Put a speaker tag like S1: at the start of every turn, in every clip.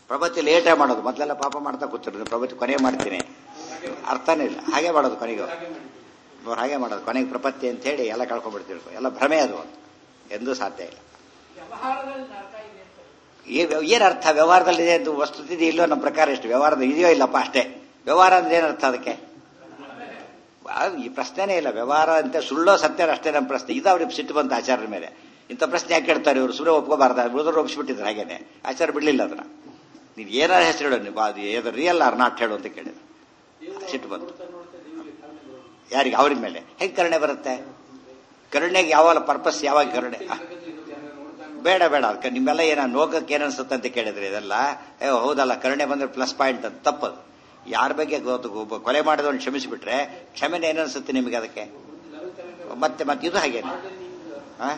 S1: ಪ್ರಭತಿ ಲೇಟಾಗಿ ಮಾಡೋದು ಮೊದಲೆಲ್ಲ ಪಾಪ ಮಾಡ್ತಾ ಕೂತಿರೋದು ಪ್ರಭತಿ ಕೊನೆ ಮಾಡ್ತೀನಿ ಅರ್ಥನೇ ಇಲ್ಲ ಹಾಗೆ ಮಾಡೋದು ಕೊನೆಗೆ ಅವ್ರು ಹಾಗೆ ಮಾಡೋದು ಕೊನೆಗೆ ಪ್ರಪತ್ತಿ ಅಂತ ಹೇಳಿ ಎಲ್ಲ ಕಳ್ಕೊಂಡ್ಬಿಡ್ತಿರ್ತಾರೆ ಎಲ್ಲ ಭ್ರಮೆ ಅದು ಅಂತ ಎಂದೂ ಸಾಧ್ಯ ಇಲ್ಲ ಈ ಏನ್ ಅರ್ಥ ವ್ಯವಹಾರದಲ್ಲಿ ಇದೆ ಅಂತ ವಸ್ತುತಿದೆ ಇಲ್ಲೋ ನಮ್ಮ ಪ್ರಕಾರ ಎಷ್ಟು ವ್ಯವಹಾರದ ಇದೆಯೋ ಇಲ್ಲಪ್ಪ ಅಷ್ಟೇ ವ್ಯವಹಾರ ಅಂದ್ರೆ ಏನರ್ಥ ಅದಕ್ಕೆ ಅದು ಈ ಪ್ರಶ್ನೆನೇ ಇಲ್ಲ ವ್ಯವಹಾರ ಅಂತ ಸುಳ್ಳೋ ಸತ್ಯ ಅಷ್ಟೇ ನಮ್ಮ ಪ್ರಶ್ನೆ ಇದು ಅವ್ರಿಗೆ ಸಿಟ್ಟು ಬಂತ ಆಚಾರ್ಯರ ಮೇಲೆ ಇಂಥ ಪ್ರಶ್ನೆ ಯಾಕೆ ಕೇಳ್ತಾರೆ ಇವರು ಸುಮ್ಮನೆ ಒಪ್ಕೋಬಾರ್ದ ಉಳಿದ್ರು ಒಪ್ಪಿಸ್ಬಿಟ್ಟಿದ್ರು ಹಾಗೇನೆ ಆಚಾರ ಬಿಡ್ಲಿಲ್ಲ ಅದನ್ನ ನೀವು ಏನಾರ ಹೆಸರು ಹೇಳೋ ನೀವು ಅದು ಏದು ರಿಯಲ್ ಆರ್ ನಾಟ್ ಹೇಳು ಅಂತ ಕೇಳಿದ್ರು ಸಿಟ್ಟು ಬಂತು ಯಾರಿಗೆ ಅವ್ರ ಮೇಲೆ ಹೆಂಗ್ ಕರುಣೆ ಬರುತ್ತೆ ಕರುಣೆಗೆ ಯಾವಾಗ ಪರ್ಪಸ್ ಯಾವಾಗ ಕರುಣೆ ಆ, ಬೇಡ ಬೇಡ ಅದಕ್ಕೆ ನಿಮ್ಮೆಲ್ಲ ಏನ ನೋಕಕ್ಕೆ ಏನನ್ಸುತ್ತೆ ಅಂತ ಕೇಳಿದ್ರೆ ಇದೆಲ್ಲ ಏ ಹೌದಲ್ಲ ಕರುಣೆ ಬಂದ್ರೆ ಪ್ಲಸ್ ಪಾಯಿಂಟ್ ಅಂತ ತಪ್ಪದು ಯಾರ ಬಗ್ಗೆ ಗೊತ್ತು ಒಬ್ಬ ಕೊಲೆ ಮಾಡಿದವನು ಕ್ಷಮಿಸಿಬಿಟ್ರೆ ಕ್ಷಮೆನೇ ಏನನ್ಸುತ್ತೆ ನಿಮಗೆ ಅದಕ್ಕೆ ಮತ್ತೆ ಮತ್ತೆ ಇದು ಹಾಗೇನೆ ಆ?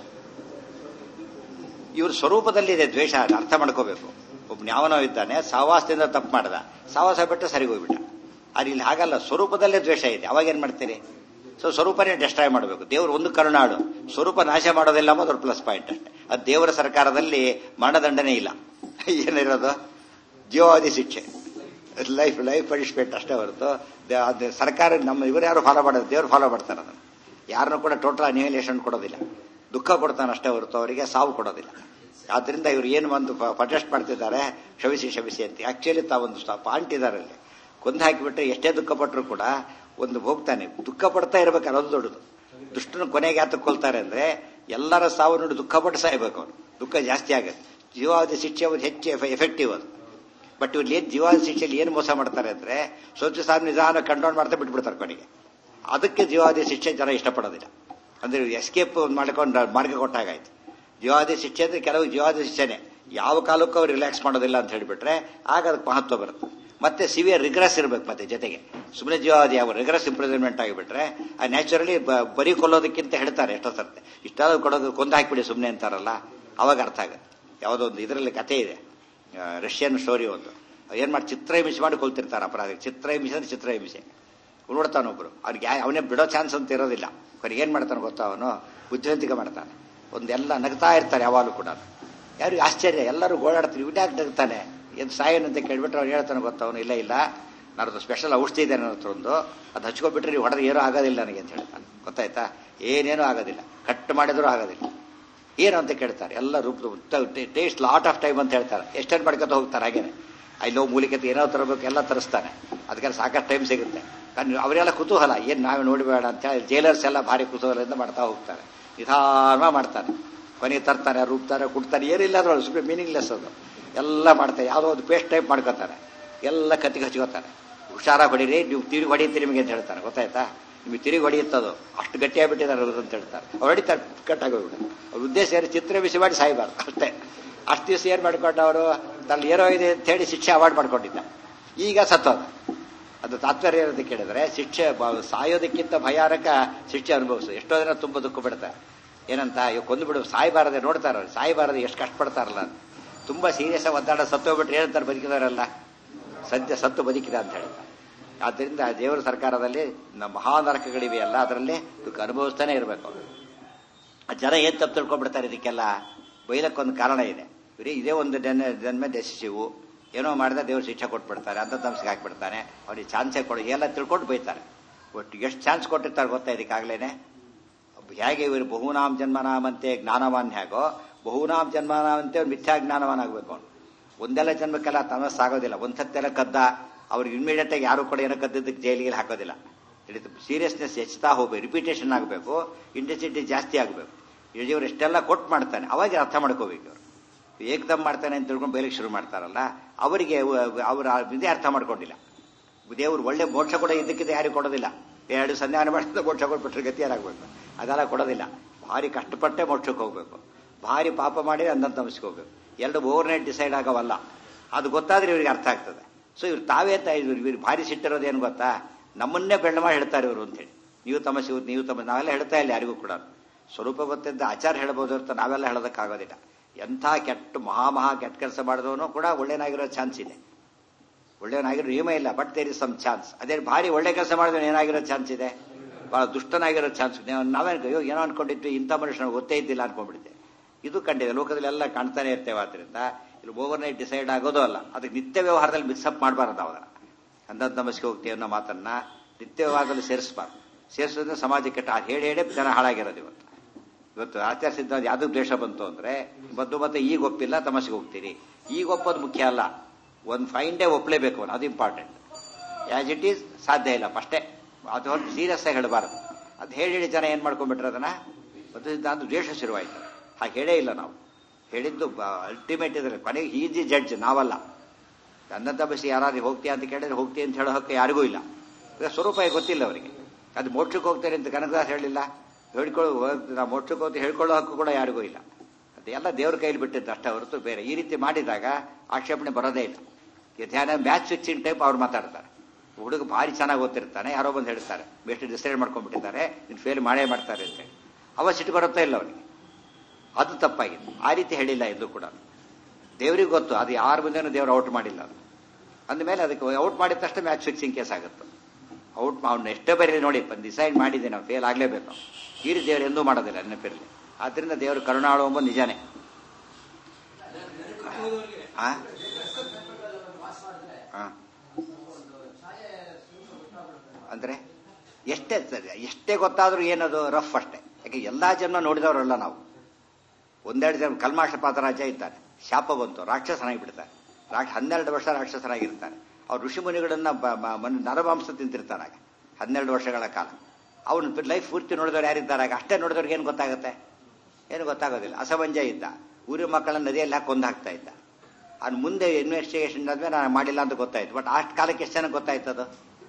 S1: ಇವ್ರ ಸ್ವರೂಪದಲ್ಲಿದೆ ದ್ವೇಷ ಅದ್ ಅರ್ಥ ಮಾಡ್ಕೋಬೇಕು ಒಬ್ಬ ಯಾವನೋ ಇದ್ದಾನೆ ಸಾವಾಸದಿಂದ ತಪ್ಪು ಮಾಡ್ದ ಸಾವಾಸ ಬಿಟ್ಟು ಸರಿ ಹೋಗ್ಬಿಟ್ಟ ಅದು ಇಲ್ಲಿ ಹಾಗಲ್ಲ ಸ್ವರೂಪದಲ್ಲೇ ದ್ವೇಷ ಇದೆ ಅವಾಗ ಏನ್ ಮಾಡ್ತೀರಿ ಸೊ ಸ್ವರೂಪನೇ ಡೆಸ್ಟ್ರಾಯ್ ಮಾಡಬೇಕು ದೇವರು ಒಂದು ಕರುನಾಡು ಸ್ವರೂಪ ನಾಶ ಮಾಡೋದಿಲ್ಲ ಅನ್ನೋದು ಪ್ಲಸ್ ಪಾಯಿಂಟ್ ಅಷ್ಟೇ ಅದು ದೇವರ ಸರ್ಕಾರದಲ್ಲಿ ಮರಣದಂಡನೆ ಇಲ್ಲ ಏನಿರೋದು ಜೀವಾವಧಿ ಶಿಕ್ಷೆ ಲೈಫ್ ಲೈಫ್ ಪನಿಷ್ಮೆಂಟ್ ಅಷ್ಟೇ ಹೊರತು ದ- ಅದು ಸರ್ಕಾರ ನಮ್ಮ ಇವರು ಯಾರು ಫಾಲೋ ಮಾಡೋದು ದೇವರು ಫಾಲೋ ಮಾಡ್ತಾರೆ ಅದನ್ನು ಯಾರನ್ನು ಕೂಡ ಟೋಟಲ್ ಅನಿಹಿಲೇಷನ್ ಕೊಡೋದಿಲ್ಲ ದುಃಖ ಕೊಡ್ತಾನೆ ಅಷ್ಟೇ ಹೊರತು ಅವರಿಗೆ ಸಾವು ಕೊಡೋದಿಲ್ಲ ಆದ್ರಿಂದ ಇವರು ಏನು ಒಂದು ಪ್ರೊಟೆಸ್ಟ್ ಮಾಡ್ತಿದ್ದಾರೆ ಕ್ಷಮಿಸಿ ಕ್ಷಮಿಸಿ ಅಂತ ಆಕ್ಚುಲಿ ತಾವೊಂದು ಪಾಯಿಂಟ್ ಇದ್ದಾರೆ ಅಲ್ಲಿ ಕೊಂದು ಹಾಕಿಬಿಟ್ರೆ ಎಷ್ಟೇ ದುಃಖ ಪಟ್ಟರು ಕೂಡ ಒಂದು ಹೋಗ್ತಾನೆ ದುಃಖ ಪಡ್ತಾ ಇರ್ಬೇಕು ಅನ್ನೋದು ದೊಡ್ಡದು ದುಷ್ಟನ ಕೊನೆಗೆ ಯಾತಕ್ಕೆ ಕೊಲ್ತಾರೆ ಅಂದ್ರೆ ಎಲ್ಲರ ಸಾವು ನೋಡಿ ದುಃಖ ಪಟ್ಟು ಸಾಯ್ಬೇಕು ಅವನು ದುಃಖ ಜಾಸ್ತಿ ಆಗುತ್ತೆ ಜೀವಾವಧಿ ಶಿಕ್ಷೆ ಒಂದು ಹೆಚ್ಚು ಎಫೆಕ್ಟಿವ್ ಅದು ಬಟ್ ಇವ್ರು ಏನ್ ಜೀವಾವಧಿ ಶಿಕ್ಷೆಯಲ್ಲಿ ಏನು ಮೋಸ ಮಾಡ್ತಾರೆ ಅಂದ್ರೆ ಸ್ವಲ್ಪ ಸಾರು ನಿಧಾನ ಕಂಟ್ರೋಲ್ ಮಾಡ್ತಾ ಬಿಟ್ಬಿಡ್ತಾರೆ ಕೊನೆಗೆ ಅದಕ್ಕೆ ಜೀವಾವಧಿ ಶಿಕ್ಷೆ ಜನ ಇಷ್ಟಪಡೋದಿಲ್ಲ ಅಂದ್ರೆ ಎಸ್ಕೇಪ್ ಮಾಡ್ಕೊಂಡು ಮಾರ್ಗ ಕೊಟ್ಟಾಗಾಯ್ತು ಜೀವಾವಧಿ ಶಿಕ್ಷೆ ಅಂದ್ರೆ ಕೆಲವು ಜೀವಾವಧಿ ಶಿಕ್ಷೆನೆ ಯಾವ ಕಾಲಕ್ಕೂ ಅವ್ರು ರಿಲ್ಯಾಕ್ಸ್ ಮಾಡೋದಿಲ್ಲ ಅಂತ ಹೇಳಿಬಿಟ್ರೆ ಆಗ ಅದಕ್ಕೆ ಮಹತ್ವ ಬರುತ್ತೆ ಮತ್ತೆ ಸಿವಿಯರ್ ರಿಗ್ರೆಸ್ ಇರಬೇಕು ಮತ್ತೆ ಜೊತೆಗೆ ಸುಮ್ಮನೆ ಜೀವಾವಧಿ ಯಾವ ರಿಗ್ರೆಸ್ ಇಂಪ್ರೂವ್ಮೆಂಟ್ ಆಗಿಬಿಟ್ರೆ ಆ ನ್ಯಾಚುರಲಿ ಬರೀ ಕೊಲ್ಲೋದಕ್ಕಿಂತ ಹೇಳ್ತಾರೆ ಎಷ್ಟೋ ಸರ್ತೆ ಇಷ್ಟಾದ್ರೂ ಕೊಡೋದು ಕೊಂದು ಹಾಕಿಬಿಡಿ ಸುಮ್ಮನೆ ಅಂತಾರಲ್ಲ ಅವಾಗ ಅರ್ಥ ಆಗುತ್ತೆ ಯಾವುದೋ ಒಂದು ಇದರಲ್ಲಿ ಕಥೆ ಇದೆ ಆ, ರಷ್ಯನ್ ಸ್ಟೋರಿ ಒಂದು ಏನ್ ಮಾಡಿ ಚಿತ್ರಹಿಂಸೆ ಮಾಡಿ ಕೊಲ್ತಿರ್ತಾರೆ ಅಪರಾಧ ಚಿತ್ರಹಿಂಸೆ ಅಂದ್ರೆ ಚಿತ್ರಹಿಂಸೆ ನೋಡ್ತಾನೊಬ್ರು ಅವ್ರಿಗೆ ಯಾ- ಅವನೇ ಬಿಡೋ ಚಾನ್ಸ್ ಅಂತ ಇರೋದಿಲ್ಲ ಕೊನೆಗೆ ಏನ್ ಮಾಡ್ತಾನೆ ಗೊತ್ತಾ ಅವನು ಬುದ್ಧಿವಂತಿಕೆ ಮಾಡ್ತಾನೆ ಒಂದೆಲ್ಲ ನಗ್ತಾ ಇರ್ತಾರೆ ಯಾವಾಗಲೂ ಕೂಡ ಯಾರಿಗೂ ಆಶ್ಚರ್ಯ ಎಲ್ಲರೂ ಗೋಳಾಡ್ತಾರೆ ಇವ್ಯಾಕೆ ನಗ್ತಾನೆ ಏನು ಸಾಯನ್ ಅಂತ ಕೇಳ್ಬಿಟ್ರೆ ಅವ್ನು ಹೇಳ್ತಾನೆ ಗೊತ್ತಾ ಅವನು ಇಲ್ಲ ಇಲ್ಲ ನಾನದು ಸ್ಪೆಷಲ್ ಔಷಧಿ ಇದೆ ನನ್ನ ಹತ್ರ ಒಂದು ಅದು ಹಚ್ಕೊಬಿಟ್ರೆ ನೀವು ಹೊಡೆದ್ರೆ ಏನೂ ಆಗೋದಿಲ್ಲ ನನಗೆ ಅಂತ ಹೇಳ್ತಾನೆ ಗೊತ್ತಾಯ್ತಾ ಏನೇನೂ ಆಗೋದಿಲ್ಲ ಕಟ್ ಮಾಡಿದ್ರೂ ಆಗೋದಿಲ್ಲ ಏನು ಅಂತ ಕೇಳ್ತಾರೆ ಎಲ್ಲ ರೂಪ ಟೇಸ್ಟ್ ಲಾಟ್ ಆಫ್ ಟೈಮ್ ಅಂತ ಹೇಳ್ತಾರೆ ಎಷ್ಟೇನು ಮಾಡ್ಕೊತ ಹೋಗ್ತಾರೆ ಹಾಗೇನೆ ಅಲ್ಲೋ ಮೂಲಿಕತೆ ಏನೋ ತರಬೇಕು ಎಲ್ಲ ತರಿಸ್ತಾನೆ ಅದಕ್ಕೆ ಸಾಕಷ್ಟು ಟೈಮ್ ಸಿಗುತ್ತೆ కానీ ಅವರೆಲ್ಲ ಕುತೂಹಲ ಏನು ನಾವೇ ನೋಡಬೇಡ ಅಂತ ಹೇಳಿ ಜೈಲರ್ಸ್ ಎಲ್ಲ ಭಾರಿ ಕುತೂಹಲದಿಂದ ಮಾಡ್ತಾ ಹೋಗ್ತಾರೆ ನಿಧಾನವಾಗಿ ಮಾಡ್ತಾನೆ ಕೊನೆಗೆ ತರ್ತಾನೆ ರೂಪ್ತಾರೆ ಕುಡ್ತಾರೆ ಏನಿಲ್ಲ ಅದ್ರೊಳಗೆ ಸುಮ್ಮನೆ ಮೀನಿಂಗ್ಲೆಸ್ ಅದು ಎಲ್ಲ ಮಾಡ್ತಾರೆ ಯಾವುದೋ ಒಂದು ಪೇಸ್ಟ್ ಟೈಪ್ ಮಾಡ್ಕೋತಾರೆ ಎಲ್ಲ ಕತ್ತಿಗೆ ಹಚ್ಕೋತಾರೆ ಹುಷಾರಾಗಿ ಹೊಡೀರಿ ನೀವು ತಿರುಗಿ ಹೊಡೀತೀರಿ ನಿಮಗೆ ಅಂತ ಹೇಳ್ತಾರೆ ಗೊತ್ತಾಯ್ತಾ ನಿಮಗೆ ತಿರುಗಿ ಹೊಡೆಯುತ್ತದು ಅಷ್ಟು ಗಟ್ಟಿಯಾಗ್ಬಿಟ್ಟಿದ್ದಾರೆ ಅವರು ಅಂತ ಹೇಳ್ತಾರೆ ಅವ್ರು ಹೊಡಿತಾರೆ ಕಟ್ಟಾಗೋಗ್ಬಿಟ್ಟು ಅವ್ರ ಉದ್ದೇಶ ಏನು ಚಿತ್ರ ಬಿಸಿ ಮಾಡಿ ಸಾಯ್ಬಾರ್ದು ಅಷ್ಟೇ ಅಷ್ಟು ದಿವಸ ಏನು ಮಾಡ್ಕೊಂಡು ಅವರು ತನ್ನ ಏನೋ ಇದೆ ಅಂತ ಹೇಳಿ ಶಿಕ್ಷೆ ಅವಾಯ್ಡ್ ಮಾಡ್ಕೊಂಡಿದ್ದ ಈಗ ಸತ್ತೋದ ಅದು ತಾತ್ಪರ್ಯ ಏನಂತ ಕೇಳಿದ್ರೆ ಶಿಕ್ಷೆ ಬ- ಸಾಯೋದಕ್ಕಿಂತ ಭಯಾನಕ ಶಿಕ್ಷೆ ಅನುಭವಿಸು ಎಷ್ಟೋ ಜನ ತುಂಬ ದುಃಖ ಪಡ್ತಾರೆ ಏನಂತ ಇವ್ ಕೊಂದು ಬಿಡು ಸಾಯ್ಬಾರದೆ ನೋಡ್ತಾರ ಸಾಯ್ಬಾರದೆ ಎಷ್ಟು ಕಷ್ಟಪಡ್ತಾರಲ್ಲ ಅಂತ ತುಂಬಾ ಸೀರಿಯಸ್ ಆಗಿ ಒದ್ದಾಡ ಸತ್ತೋಗ್ಬಿಟ್ರೆ ಹೇಳ್ತಾರೆ ಬದುಕಿದಾರಲ್ಲ ಸದ್ಯ ಸತ್ತು ಬದುಕಿದ ಅಂತ ಹೇಳ್ತಾರೆ ಆದ್ದರಿಂದ ದೇವರ ಸರ್ಕಾರದಲ್ಲಿ ನಮ್ಮ ಮಹಾನರಕಗಳಿವೆಯಲ್ಲ ಅದರಲ್ಲಿ ದುಃಖ ಅನುಭವಿಸ್ತಾನೆ ಇರಬೇಕು ಅವರು ಆ ಜನ ಏನ್ ತಪ್ಪು ತಿಳ್ಕೊಂಡ್ಬಿಡ್ತಾರೆ ಇದಕ್ಕೆಲ್ಲ ಬೈಲಕ್ಕೊಂದು ಕಾರಣ ಇದೆ ಬರೀ ಇದೇ ಒಂದು ಜನ್ಮ ಜನ್ಮ ಡೆಸಿಸಿವು ಏನೋ ಮಾಡಿದ್ರೆ ದೇವ್ರು ಶಿಕ್ಷೆ ಕೊಟ್ಬಿಡ್ತಾರೆ ಅಂತ ತಮ್ಸಿಗೆ ಹಾಕ್ಬಿಡ್ತಾನೆ ಅವ್ರಿಗೆ ಚಾನ್ಸೇ ಕೊಡು ಎಲ್ಲ ತಿಳ್ಕೊಂಡು ಬೈತಾರೆ ಒಟ್ಟು ಎಷ್ಟು ಚಾನ್ಸ್ ಕೊಟ್ಟಿರ್ತಾರೆ ಗೊತ್ತಾ ಇದಕ್ಕಾಗ್ಲೇನೆ ಹೇಗೆ ಇವರು ಬಹುನಾಮ್ ಜನ್ಮನಾಮಂತೆ ಜ್ಞಾನವಾನ್ ಹೇಗೋ ಬಹುನಾಮ್ ಜನ್ಮನಾಮಂತೆ ಅವ್ನು ಮಿಥ್ಯಾ ಜ್ಞಾನವಾನ್ ಆಗ್ಬೇಕು ಅವನು ಒಂದೆಲ್ಲ ಜನ್ಮಕ್ಕೆಲ್ಲ ತಮಸ್ಸಾಗೋದಿಲ್ಲ ಒಂದ್ಸತ್ತೆಲ್ಲ ಕದ್ದ ಅವ್ರಿಗೆ ಇಮಿಡಿಯೇಟ್ ಆಗಿ ಯಾರು ಕೂಡ ಏನೋ ಕದ್ದದಕ್ಕೆ ಜೈಲಿಗೆ ಹಾಕೋದಿಲ್ಲ ಹಿಡಿದು ಸೀರಿಯಸ್ನೆಸ್ ಹೆಚ್ಚುತ್ತಾ ಹೋಗ್ಬೇಕು ರಿಪಿಟೇಷನ್ ಆಗಬೇಕು ಇಂಟೆನ್ಸಿಟಿ ಜಾಸ್ತಿ ಆಗಬೇಕು ಇವರು ಎಷ್ಟೆಲ್ಲ ಕೊಟ್ಟು ಮಾಡ್ತಾನೆ ಅವಾಗ ಅರ್ಥ ಮಾಡ್ಕೋಬೇಕು ಇವರು ಏಕದಮ್ ಮಾಡ್ತಾನೆ ಅಂತ ತಿಳ್ಕೊಂಡು ಬೇಲಿಗೆ ಶುರು ಮಾಡ್ತಾರಲ್ಲ ಅವರಿಗೆ ಅವರ ಇದೇ ಅರ್ಥ ಮಾಡ್ಕೊಂಡಿಲ್ಲ ದೇವ್ರು ಒಳ್ಳೆ ಮೋಕ್ಷ ಕೂಡ ಇದ್ದಕ್ಕಿದ್ದ ಯಾರಿಗೂ ಕೊಡೋದಿಲ್ಲ ಎರಡು ಸಂಧಾನ ಮಾಡಿದ ಮೋಕ್ಷ ಕೊಟ್ಬಿಟ್ರೆ ಗತಿ ಯಾರಾಗಬೇಕು ಅದೆಲ್ಲ ಕೊಡೋದಿಲ್ಲ ಭಾರಿ ಕಷ್ಟಪಟ್ಟೆ ಮೋಕ್ಷಕ್ಕೆ ಹೋಗ್ಬೇಕು ಭಾರಿ ಪಾಪ ಮಾಡಿ ಅಂದಂತ ಹೋಗ್ಬೇಕು ಎರಡು ಓವರ್ ನೈಟ್ ಡಿಸೈಡ್ ಆಗವಲ್ಲ ಅದು ಗೊತ್ತಾದ್ರೆ ಇವರಿಗೆ ಅರ್ಥ ಆಗ್ತದೆ ಸೊ ಇವ್ರು ತಾವೇ ತ ಇವ್ರು ಇವ್ರು ಭಾರಿ ಸಿಟ್ಟಿರೋದು ಏನು ಗೊತ್ತಾ ನಮ್ಮನ್ನೇ ಬೆಳ್ಳ ಮಾಡಿ ಹೇಳ್ತಾರೆ ಇವರು ಅಂತೇಳಿ ನೀವು ತಮ್ಮ ಶಿವ ನೀವು ತಮ್ಮ ನಾವೆಲ್ಲ ಹೇಳ್ತಾ ಇಲ್ಲ ಯಾರಿಗೂ ಕೂಡ ಸ್ವರೂಪ ಗೊತ್ತಿದ್ದ ಆಚಾರ ಹೇಳ್ಬೋದು ಅಂತ ನಾವೆಲ್ಲ ಹೇಳೋದಕ್ಕಾಗೋದಿಲ್ಲ ಎಂಥ ಕೆಟ್ಟ ಮಹಾ ಮಹಾ ಕೆಟ್ಟ ಕೆಲಸ ಮಾಡಿದವನು ಕೂಡ ಒಳ್ಳೆನಾಗಿರೋ ಚಾನ್ಸ್ ಇದೆ ಒಳ್ಳೆಯವನಾಗಿರೋ ನಿಯಮ ಇಲ್ಲ but there is some chance ಅದೇ ಭಾರಿ ಒಳ್ಳೆ ಕೆಲಸ ಮಾಡಿದ್ರೆ ಏನಾಗಿರೋ ಚಾನ್ಸ್ ಇದೆ ಬಹಳ ದುಷ್ಟನಾಗಿರೋ ಚಾನ್ಸ್ ನಾವೇನು ಅಯ್ಯೋ ಏನೋ ಅನ್ಕೊಂಡಿದ್ವಿ ಇಂಥ ಮನುಷ್ಯನ ಗೊತ್ತೇ ಇದ್ದಿಲ್ಲ ಅನ್ಕೊಂಡ್ಬಿಟ್ಟಿದ್ದೆ ಇದು ಕಂಡಿದೆ ಲೋಕದಲ್ಲಿ ಎಲ್ಲ ಕಾಣ್ತಾನೆ ಇರ್ತೇವೆ ಆದ್ರಿಂದ ಇಲ್ಲಿ ಓವರ್ ನೈಟ್ ಡಿಸೈಡ್ ಆಗೋದು ಅಲ್ಲ ಅದಕ್ಕೆ ನಿತ್ಯ ವ್ಯವಹಾರದಲ್ಲಿ ಮಿಕ್ಸಪ್ ಮಾಡಬಾರ್ದು ನಾವು ಅದನ್ನ ಅಂದಂತ ನಮಸ್ಕೆ ಹೋಗ್ತೀವಿ ಅನ್ನೋ ಮಾತನ್ನ ನಿತ್ಯ ವ್ಯವಹಾರದಲ್ಲಿ ಸೇರಿಸಬಾರ್ದು ಸೇರಿಸೋದ್ರೆ ಸಮಾಜಕ್ಕೆ ಟ- ಹೇಳಿ ಹೇಳಿ ಜನ ಹಾಳಾಗಿರೋದು ಇವತ್ತು ಇವತ್ತು ಆಚಾರ ಸಿದ್ಧಾಂತ ಯಾವ್ದಕ್ಕೆ ದ್ವೇಷ ಬಂತು ಅಂದ್ರೆ ಬಂದು ಮತ್ತೆ ಈಗ ಒಪ್ಪಿಲ್ಲ ತಮಸ್ಗೆ ಹೋಗ್ತೀರಿ ಈಗ ಒಪ್ಪೋದು ಮುಖ್ಯ ಅಲ್ಲ ಒಂದು ಫೈನ್ ಡೇ ಒಪ್ಪಲೇಬೇಕು ಅವ್ನು ಅದು ಇಂಪಾರ್ಟೆಂಟ್ ಆಸ್ ಇಟ್ ಈಸ್ ಸಾಧ್ಯ ಇಲ್ಲ ಅಷ್ಟೇ ಅದು ಹೊರತು ಸೀರಿಯಸ್ ಆಗಿ ಹೇಳಬಾರದು ಅದು ಹೇಳಿ ಹೇಳಿ ಜನ ಏನ್ ಮಾಡ್ಕೊಂಡ್ಬಿಟ್ರೆ ಅದನ್ನ ಮತ್ತು ಸಿದ್ಧಾಂತ ದ್ವೇಷ ಶುರುವಾಯ್ತು ಹಾಗೆ ಹೇಳೇ ಇಲ್ಲ ನಾವು ಹೇಳಿದ್ದು ಅಲ್ಟಿಮೇಟ್ ಇದ್ರೆ ಕೊನೆಗೆ ಈಜಿ ಜಡ್ಜ್ ನಾವಲ್ಲ ನನ್ನ ತಪಸ್ಸಿ ಯಾರಾದ್ರೂ ಹೋಗ್ತೀಯ ಅಂತ ಕೇಳಿದ್ರೆ ಹೋಗ್ತೀಯ ಅಂತ ಹೇಳೋ ಹಕ್ಕು ಯಾರಿಗೂ ಇಲ್ಲ ಈಗ ಸ್ವರೂಪ ಗೊತ್ತಿಲ್ಲ ಅವರಿಗೆ ಅದು ಮೋಕ್ಷಕ್ಕೆ ಹೋಗ್ತಾರೆ ಅಂತ ಕನಕದಾಸ್ ಹೇಳಿಲ್ಲ ಹೇಳ್ಕೊಳ್ಳೋ ನಾವು ಮೋಕ್ಷಕ್ಕೆ ಹೋಗ್ತೀವಿ ಹೇಳ್ಕೊಳ್ಳೋ ಹಕ್ಕು ಕೂಡ ಯಾರಿಗೂ ಇಲ್ಲ ಅದೆಲ್ಲ ದೇವ್ರ ಕೈಲಿ ಬಿಟ್ಟಿದ್ದು ಅಷ್ಟೇ ಹೊರತು ಬೇರೆ ಈ ರೀತಿ ಮಾಡಿದಾಗ ಆಕ್ಷೇಪಣೆ ಬರೋದೇ ಇಲ್ಲ ಈ ಧ್ಯಾನ ಮ್ಯಾಚ್ ಫಿಕ್ಸಿಂಗ್ ಟೈಪ್ ಅವ್ರು ಮಾತಾಡ್ತಾರೆ ಹುಡುಗ ಭಾರಿ ಚೆನ್ನಾಗಿ ಓದ್ತಿರ್ತಾನೆ ಯಾರೋ ಬಂದು ಹೇಳ್ತಾರೆ ಬೆಸ್ಟ್ ಡಿಸೈಡ್ ಮಾಡ್ಕೊಂಡ್ಬಿಟ್ಟಿದ್ದಾರೆ ನೀನು ಫೇಲ್ ಮಾಡೇ ಮಾಡ್ತಾರೆ ಅಂತೇಳಿ ಅವ ಸಿಟ್ಟು ಬರುತ್ತಾ ಇಲ್ಲ ಅವನಿಗೆ ಅದು ತಪ್ಪಾಗಿದೆ ಆ ರೀತಿ ಹೇಳಿಲ್ಲ ಇದು ಕೂಡ ದೇವ್ರಿಗೆ ಗೊತ್ತು ಅದು ಯಾರ ಮುಂದೆನೂ ದೇವ್ರು ಔಟ್ ಮಾಡಿಲ್ಲ ಅದು ಅಂದಮೇಲೆ ಅದಕ್ಕೆ ಔಟ್ ಮಾಡಿದ ತಕ್ಷಣ ಮ್ಯಾಚ್ ಫಿಕ್ಸಿಂಗ್ ಕೇಸ್ ಆಗುತ್ತೆ ಔಟ್ ಅವ್ನು ಎಷ್ಟೇ ಬರೀ ನೋಡಿ ಡಿಸೈಡ್ ಮಾಡಿದ್ದೆ ನಾವು ಫೇಲ್ ಆಗಲೇಬೇಕು ಈ ರೀತಿ ದೇವ್ರು ಎಂದೂ ಮಾಡೋದಿಲ್ಲ ನೆನಪಿರಲಿ ಆದ್ರಿಂದ ದೇವರು ಕರುಣಾಳು ಎಂಬ ನಿಜಾನೇ ಆ? ಆ. ಅಂದ್ರೆ ಎಷ್ಟೇ ಎಷ್ಟೇ ಗೊತ್ತಾದ್ರೂ ಏನದು ರಫ್ ಅಷ್ಟೇ ಯಾಕೆ ಎಲ್ಲಾ ಜನ್ಮ ನೋಡಿದವರಲ್ಲ ನಾವು ಒಂದೆರಡು ಜನ ಕಲ್ಮಾಶ ಪಾತರಾಜ ಇದ್ದಾನೆ ಶಾಪ ಬಂತು ರಾಕ್ಷಸನಾಗಿ ಬಿಡ್ತಾನೆ ರಾಕ್ಷ ಹನ್ನೆರಡು ವರ್ಷ ರಾಕ್ಷಸನಾಗಿರ್ತಾನೆ ಅವ್ರು ಋಷಿ ಮುನಿಗಳನ್ನ ಬ- ಬ- ಮನ್- ನರಮಾಂಸ ತಿಂತಿರ್ತಾನೆ ಆಗ ಹನ್ನೆರಡು ವರ್ಷಗಳ ಕಾಲ ಅವನು ಲೈಫ್ ಪೂರ್ತಿ ನೋಡಿದವ್ರು ಯಾರಿದ್ದಾರೆ ಆಗ ಅಷ್ಟೇ ನೋಡಿದವ್ರಿಗೆ ಏನು ಗೊತ್ತಾಗುತ್ತೆ ಏನು ಗೊತ್ತಾಗೋದಿಲ್ಲ ಅಸಮಂಜ ಇದ್ದ ಊರಿನ ಮಕ್ಕಳನ್ನ ನದಿಯಲ್ಲಿ ಹಾಕಿ ಕೊಂದು ಹಾಕ್ತಾ ಇದ್ದ ಅವ್ನು ಮುಂದೆ ಇನ್ವೆಸ್ಟಿಗೇಷನ್ ಆದ್ಮೇಲೆ ನಾನು ಮಾಡಿಲ್ಲ ಅಂತ ಗೊತ್ತಾಯ್ತು ಬಟ್ ಅಷ್ಟು ಕಾಲಕ್ಕೆ ಎಷ್ಟು ಚೆನ್ನಾಗಿ ಗೊತ್ತಾಯ್ತು ಅದು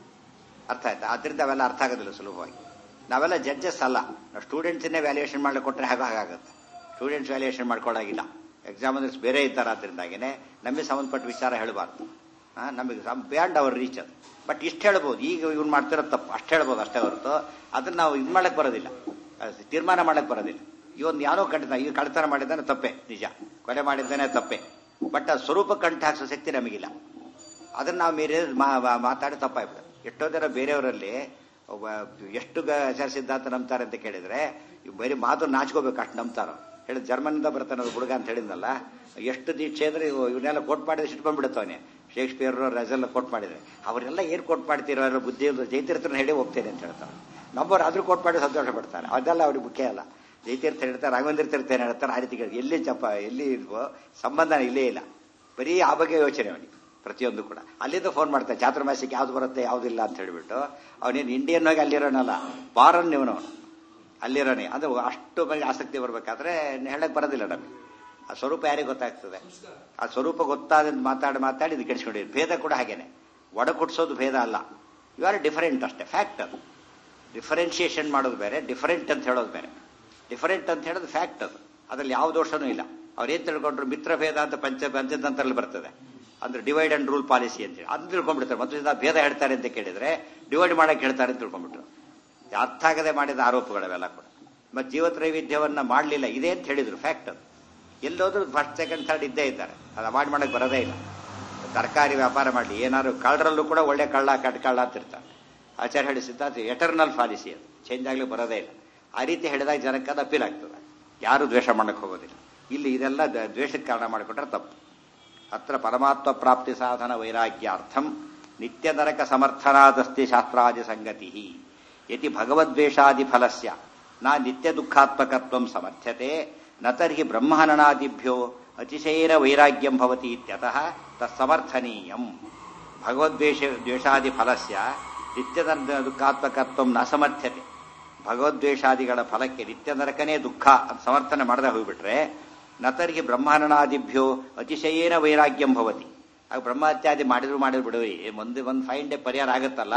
S1: ಅರ್ಥ ಆಯ್ತಾ ಅದರಿಂದ ಅವೆಲ್ಲ ಅರ್ಥ ಆಗೋದಿಲ್ಲ ಸುಲಭವಾಗಿ ನಾವೆಲ್ಲ ಜಡ್ಜಸ್ ಅಲ್ಲ ನಾವು ಸ್ಟೂಡೆಂಟ್ಸನ್ನೇ ವ್ಯಾಲ್ಯೂಯೇಷನ್ ಮಾಡ್ಲಿಕ್ಕೆ ಕೊಟ್ಟರೆ ಹಾಗೆ ಹಾಗಾಗುತ್ತೆ ಸ್ಟೂಡೆಂಟ್ಸ್ ವ್ಯಾಲ್ಯೂಯೇಷನ್ ಮಾಡ್ಕೊಳ್ಳಾಗಿಲ್ಲ ಎಕ್ಸಾಮಿನರ್ಸ್ ಬೇರೆ ಇದ್ದಾರೆ ಅದರಿಂದಾಗಿನೇ ನಮಗೆ ಸಂಬಂಧಪಟ್ಟ ವಿಚಾರ ಹೇಳಬಾರ್ದು ನಮಗೆ ಬ್ಯಾಂಡ್ ಅವರ್ ರೀಚ್ ಅದು ಬಟ್ ಇಷ್ಟು ಹೇಳ್ಬೋದು ಈಗ ಇವ್ನು ಮಾಡ್ತಿರೋ ತಪ್ಪು ಅಷ್ಟು ಹೇಳ್ಬೋದು ಅಷ್ಟೇ ಹೊರತು ಅದನ್ನ ನಾವು ಇದು ಮಾಡಕ್ ಬರೋದಿಲ್ಲ ಅದು ತೀರ್ಮಾನ ಮಾಡಕ್ ಬರೋದಿಲ್ಲ ಇವನ್ ಯಾರೋ ಕಂಡಿದ್ದ ಈ ಕಳ್ತನ ಮಾಡಿದ್ದಾನೆ ತಪ್ಪೆ ನಿಜ ಕೊಲೆ ಮಾಡಿದ್ದಾನೆ ತಪ್ಪೆ ಬಟ್ ಆ ಸ್ವರೂಪ ಕಂಠ ಹಾಕ್ಸೋ ಶಕ್ತಿ ನಮಗಿಲ್ಲ ಅದನ್ನ ನಾವು ಮೀರಿ ಮಾ- ಮಾ- ಮಾತಾಡಿ ತಪ್ಪಾಗ್ಬಿಡುತ್ತೆ ಎಷ್ಟೋ ಜನ ಬೇರೆಯವರಲ್ಲಿ ಒಬ್ಬ ಎಷ್ಟು ಗ- ಆಚಾರ ಸಿದ್ಧಾಂತ ನಂಬ್ತಾರೆ ಅಂತ ಕೇಳಿದ್ರೆ ಇವ್ ಬರೀ ಮಾತು ನಾಚ್ಕೋಬೇಕು ಅಷ್ಟು ನಂಬ್ತಾರೋ ಹೇಳಿ ಜರ್ಮನಿಂದ ಬರ್ತಾನೆ ಅದು ಹುಡುಗ ಅಂತ ಹೇಳಿದ್ನಲ್ಲ ಎಷ್ಟು ದೀಕ್ಷೆ ಅಂದ್ರೆ ಇವ್- ಇವನ್ನೆಲ್ಲ ಕೋಟ್ ಮಾಡಿದ್ರೆ ಸಿಟ್ಕೊಂಡ್ಬಿಡುತ್ತವನೆ ಶೇಕ್ಸ್ಪಿಯರ್ ರಜೆಲ್ಲ ಕೋಟ್ ಮಾಡಿದ್ರೆ ಅವರೆಲ್ಲ ಏನ್ ಕೋಟ್ ಮಾಡ್ತಿರೋ ಅನ್ನೋ ಬುದ್ಧಿ ಜೈತೀರ್ಥನ ಹೇಳಿ ಹೋಗ್ತೇನೆ ಅಂತ ಹೇಳ್ತಾರೆ ನಮ್ಮವ್ರು ಆದ್ರೂ ಕೋಟ್ ಮಾಡಿ ಸಂತೋಷ ಪಡ್ತಾರೆ ಅದೆಲ್ಲ ಅವ್ರಿಗೆ ಮುಖ್ಯ ಅಲ್ಲ ಜೈತೀರ್ಥ ಹೇಳ್ತಾರೆ ರಾಘವೇಂದ್ರ ತೀರ್ಥ ಏನ್ ಹೇಳ್ತಾರೆ ಆ ರೀತಿ ಕೇಳಿ ಎಲ್ಲಿ ಚಪ್ಪ ಎಲ್ಲಿ ಇಲ್ವೋ ಸಂಬಂಧ ಇಲ್ಲೇ ಇಲ್ಲ ಬರೀ ಆ ಬಗ್ಗೆ ಯೋಚನೆ ಅವನಿಗೆ ಪ್ರತಿಯೊಂದು ಕೂಡ ಅಲ್ಲಿಂದ ಫೋನ್ ಮಾಡ್ತಾನೆ ಚಾತುರ್ಮಾಸಕ್ಕೆ ಯಾವ್ದು ಬರುತ್ತೆ ಯಾವ್ದಿಲ್ಲ ಅಂತ ಹೇಳ್ಬಿಟ್ಟು ಅವನೇನು ಇಂಡಿಯನ್ ಆಗಿ ಅಲ್ಲಿರೋನಲ್ಲ ಫಾರನ್ ಇವನು ಅಲ್ಲಿರೋನೆ ಅದು ಅಷ್ಟು ಬಗ್ಗೆ ಆಸಕ್ತಿ ಬರ್ಬೇಕಾದ್ರೆ ಹೇಳಕ್ ಬರೋದಿಲ್ಲ ನಮಗೆ ಆ ಸ್ವರೂಪ ಯಾರಿಗೆ ಗೊತ್ತಾಗ್ತದೆ ಆ ಸ್ವರೂಪ ಗೊತ್ತಾದ ಮಾತಾಡಿ ಮಾತಾಡಿ ಇದು ಕೆಡಿಸ್ಕೊಂಡಿರಿ ಭೇದ ಕೂಡ ಹಾಗೇನೆ ಒಡ ಕೊಡ್ಸೋದು ಭೇದ ಅಲ್ಲ ಯು ಆರ್ ಡಿಫರೆಂಟ್ ಅಷ್ಟೇ ಫ್ಯಾಕ್ಟ್ ಅದು ಡಿಫರೆನ್ಶಿಯೇಷನ್ ಮಾಡೋದು ಬೇರೆ ಡಿಫರೆಂಟ್ ಅಂತ ಹೇಳೋದು ಬೇರೆ ಡಿಫರೆಂಟ್ ಅಂತ ಹೇಳೋದು ಫ್ಯಾಕ್ಟ್ ಅದು ಅದ್ರಲ್ಲಿ ಯಾವ ದೋಷನೂ ಇಲ್ಲ ಅವ್ರು ಏನ್ ತಿಳ್ಕೊಂಡ್ರು ಮಿತ್ರ ಭೇದ ಅಂತ ಪಂಚ ಪಂಚತಂತ್ರದಲ್ಲಿ ಬರ್ತದೆ ಅಂದ್ರೆ ಡಿವೈಡ್ ಅಂಡ್ ರೂಲ್ ಪಾಲಿಸಿ ಅಂತ ಹೇಳಿ ಅದನ್ನ ತಿಳ್ಕೊಂಡ್ಬಿಡ್ತಾರೆ ಮತ್ತು ಇದನ್ನ ಭೇದ ಹೇಳ್ತಾರೆ ಅಂತ ಕೇಳಿದ್ರೆ ಡಿವೈಡ್ ಮಾಡಕ್ಕೆ ಹೇಳ್ತಾರೆ ಅಂತ ತಿಳ್ಕೊಂಡ್ಬಿಟ್ರು ಅರ್ಥ ಆಗದೆ ಮಾಡಿದ ಆರೋಪಗಳವೆಲ್ಲ ಕೂಡ ಮತ್ತೆ ಜೀವತ್ರೈವಿಧ್ಯವನ್ನ ಮಾಡಲಿಲ್ಲ ಇದೆ ಅಂತ ಹೇಳಿದ್ರು ಫ್ಯಾಕ್ಟ್ ಅದು ಎಲ್ಲೋದ್ರೂ ಫಸ್ಟ್ ಸೆಕೆಂಡ್ ಥರ್ಡ್ ಇದ್ದೇ ಇದ್ದಾರೆ ಅದು ಅವಾಯ್ಡ್ ಮಾಡಕ್ ಬರೋದೇ ಇಲ್ಲ ತರಕಾರಿ ವ್ಯಾಪಾರ ಮಾಡಲಿ ಏನಾದ್ರು ಕಳ್ಳರಲ್ಲೂ ಕೂಡ ಒಳ್ಳೆ ಕಳ್ಳ ಕಟ್ ಕಳ್ಳ ಅಂತಿರ್ತಾರೆ ಆಚಾರ್ಯ ಹೇಳಿ ಸಿದ್ಧಾಂತ ಎಟರ್ನಲ್ ಪಾಲಿಸಿ ಅದು ಚೇಂಜ್ ಆಗ್ಲಿಕ್ಕೆ ಬರೋದೇ ಇಲ್ಲ ಆ ರೀತಿ ಹೇಳಿದಾಗ ಜನಕ್ಕೆ ಅದು ಅಪೀಲ್ ಆಗ್ತದೆ ಯಾರು ದ್ವೇಷ ಮಾಡಕ್ ಹೋಗೋದಿಲ್ಲ ಇಲ್ಲಿ ಇದೆಲ್ಲ ದ- ದ್ವೇಷಕ್ಕೆ ಕಾರಣ ಮಾಡಿಕೊಟ್ರೆ ತಪ್ಪು ಅತ್ರ ಪರಮಾತ್ಮ ಪ್ರಾಪ್ತಿ ಸಾಧನ ವೈರಾಗ್ಯಾರ್ಥಂ ನಿತ್ಯ ನರಕ ಸಮರ್ಥನಾದಸ್ತಿ ಶಾಸ್ತ್ರಾದಿ ಸಂಗತಿ ಯತಿ ಭಗವದ್ವೇಷಾದಿ ಫಲಸ್ಯ ನಾ ನಿತ್ಯ ದುಃಖಾತ್ಮಕತ್ವಂ ಸಮರ್ಥ್ಯತೆ ನ ತರ್ಹಿ ಬ್ರಹ್ಮಹನನಾದಿಭ್ಯೋ ಅತಿಶಯೇನ ವೈರಾಗ್ಯಂ ಭವತಿ ಇತ್ಯತಃ ತತ್ಸಮರ್ಥನೀಯಂ ಭಗವದ್ವೇಷ ದ್ವೇಷಾದಿ ಫಲಸ್ಯ ನಿತ್ಯ ದುಃಖಾತ್ಮಕತ್ವಂ ನ ಸಮರ್ಥ್ಯತೆ ಭಗವದ್ವೇಷಾದಿಗಳ ಫಲಕ್ಕೆ ನಿತ್ಯ ನರಕನೇ ದುಃಖ ಅಂತ ಸಮರ್ಥನೆ ಮಾಡದೆ ಹೋಗ್ಬಿಟ್ರೆ ನತರ್ಹಿ ಬ್ರಹ್ಮಹನನಾದಿಭ್ಯೋ ಅತಿಶಯೇನ ವೈರಾಗ್ಯಂ ಭವತಿ ಆಗ ಬ್ರಹ್ಮಹತ್ಯಾದಿ ಮಾಡಿದ್ರು ಮಾಡಿದ್ರು ಬಿಡುವಿ ಮುಂದೆ ಒಂದು ಫೈನ್ ಡೇ ಪರಿಹಾರ ಆಗುತ್ತಲ್ಲ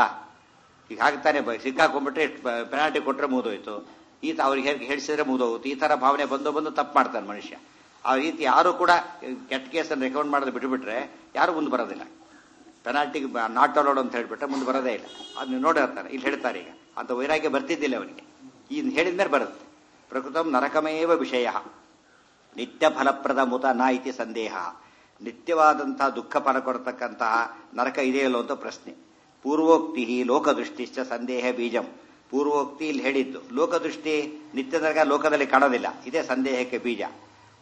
S1: ಈಗ ಆಗ್ತಾನೆ ಬ- ಸಿಕ್ಕಾಕೊಂಡ್ಬಿಟ್ರೆ ಪೆನಾಲ್ಟಿ ಕೊಟ್ರೆ ಮುಗಿದೋಯ್ತು ಈತ ಅವ್ರಿಗೆ ಹೇಗೆ ಹೇಳಿಸಿದ್ರೆ ಮುಗಿದೋಗುತ್ತೆ ಈ ತರ ಭಾವನೆ ಬಂದು ಬಂದು ತಪ್ಪು ಮಾಡ್ತಾನೆ ಮನುಷ್ಯ ಆ ರೀತಿ ಯಾರು ಕೂಡ ಕೆಟ್ಟ ಕೇಸನ್ನು ರೆಕಮೆಂಡ್ ಮಾಡೋದು ಬಿಟ್ಟುಬಿಟ್ರೆ ಯಾರು ಮುಂದೆ ಬರೋದಿಲ್ಲ ಪೆನಾಲ್ಟಿಗೆ ನಾಟ್ ಅಲೋಡ್ ಅಂತ ಹೇಳ್ಬಿಟ್ರೆ ಮುಂದೆ ಬರೋದೇ ಇಲ್ಲ ಅದನ್ನ ನೋಡಿರ್ತಾರೆ ಇಲ್ಲಿ ಹೇಳ್ತಾರೆ ಈಗ ಅಂತ ವೈರಾಗ್ಯ ಬರ್ತಿದ್ದಿಲ್ಲ ಅವನಿಗೆ ಈ ಹೇಳಿದ್ಮೇಲೆ ಬರುತ್ತೆ ಪ್ರಕೃತಂ ನರಕಮೇವ ವಿಷಯ ನಿತ್ಯ ಫಲಪ್ರದ ಮುತ ನ ಇತಿ ಸಂದೇಹ ನಿತ್ಯವಾದಂತಹ ದುಃಖ ಫಲ ಕೊಡತಕ್ಕಂತಹ ನರಕ ಇದೆಯಲ್ಲೋ ಅಂತ ಪ್ರಶ್ನೆ ಪೂರ್ವೋಕ್ತಿ ಲೋಕದೃಷ್ಟಿಶ್ಚ ಸಂದೇಹ ಬೀಜಂ ಪೂರ್ವೋಕ್ತಿ ಇಲ್ಲಿ ಹೇಳಿದ್ದು ಲೋಕದೃಷ್ಟಿ ನಿತ್ಯ ನರಕ ಲೋಕದಲ್ಲಿ ಕಾಣೋದಿಲ್ಲ ಇದೇ ಸಂದೇಹಕ್ಕೆ ಬೀಜ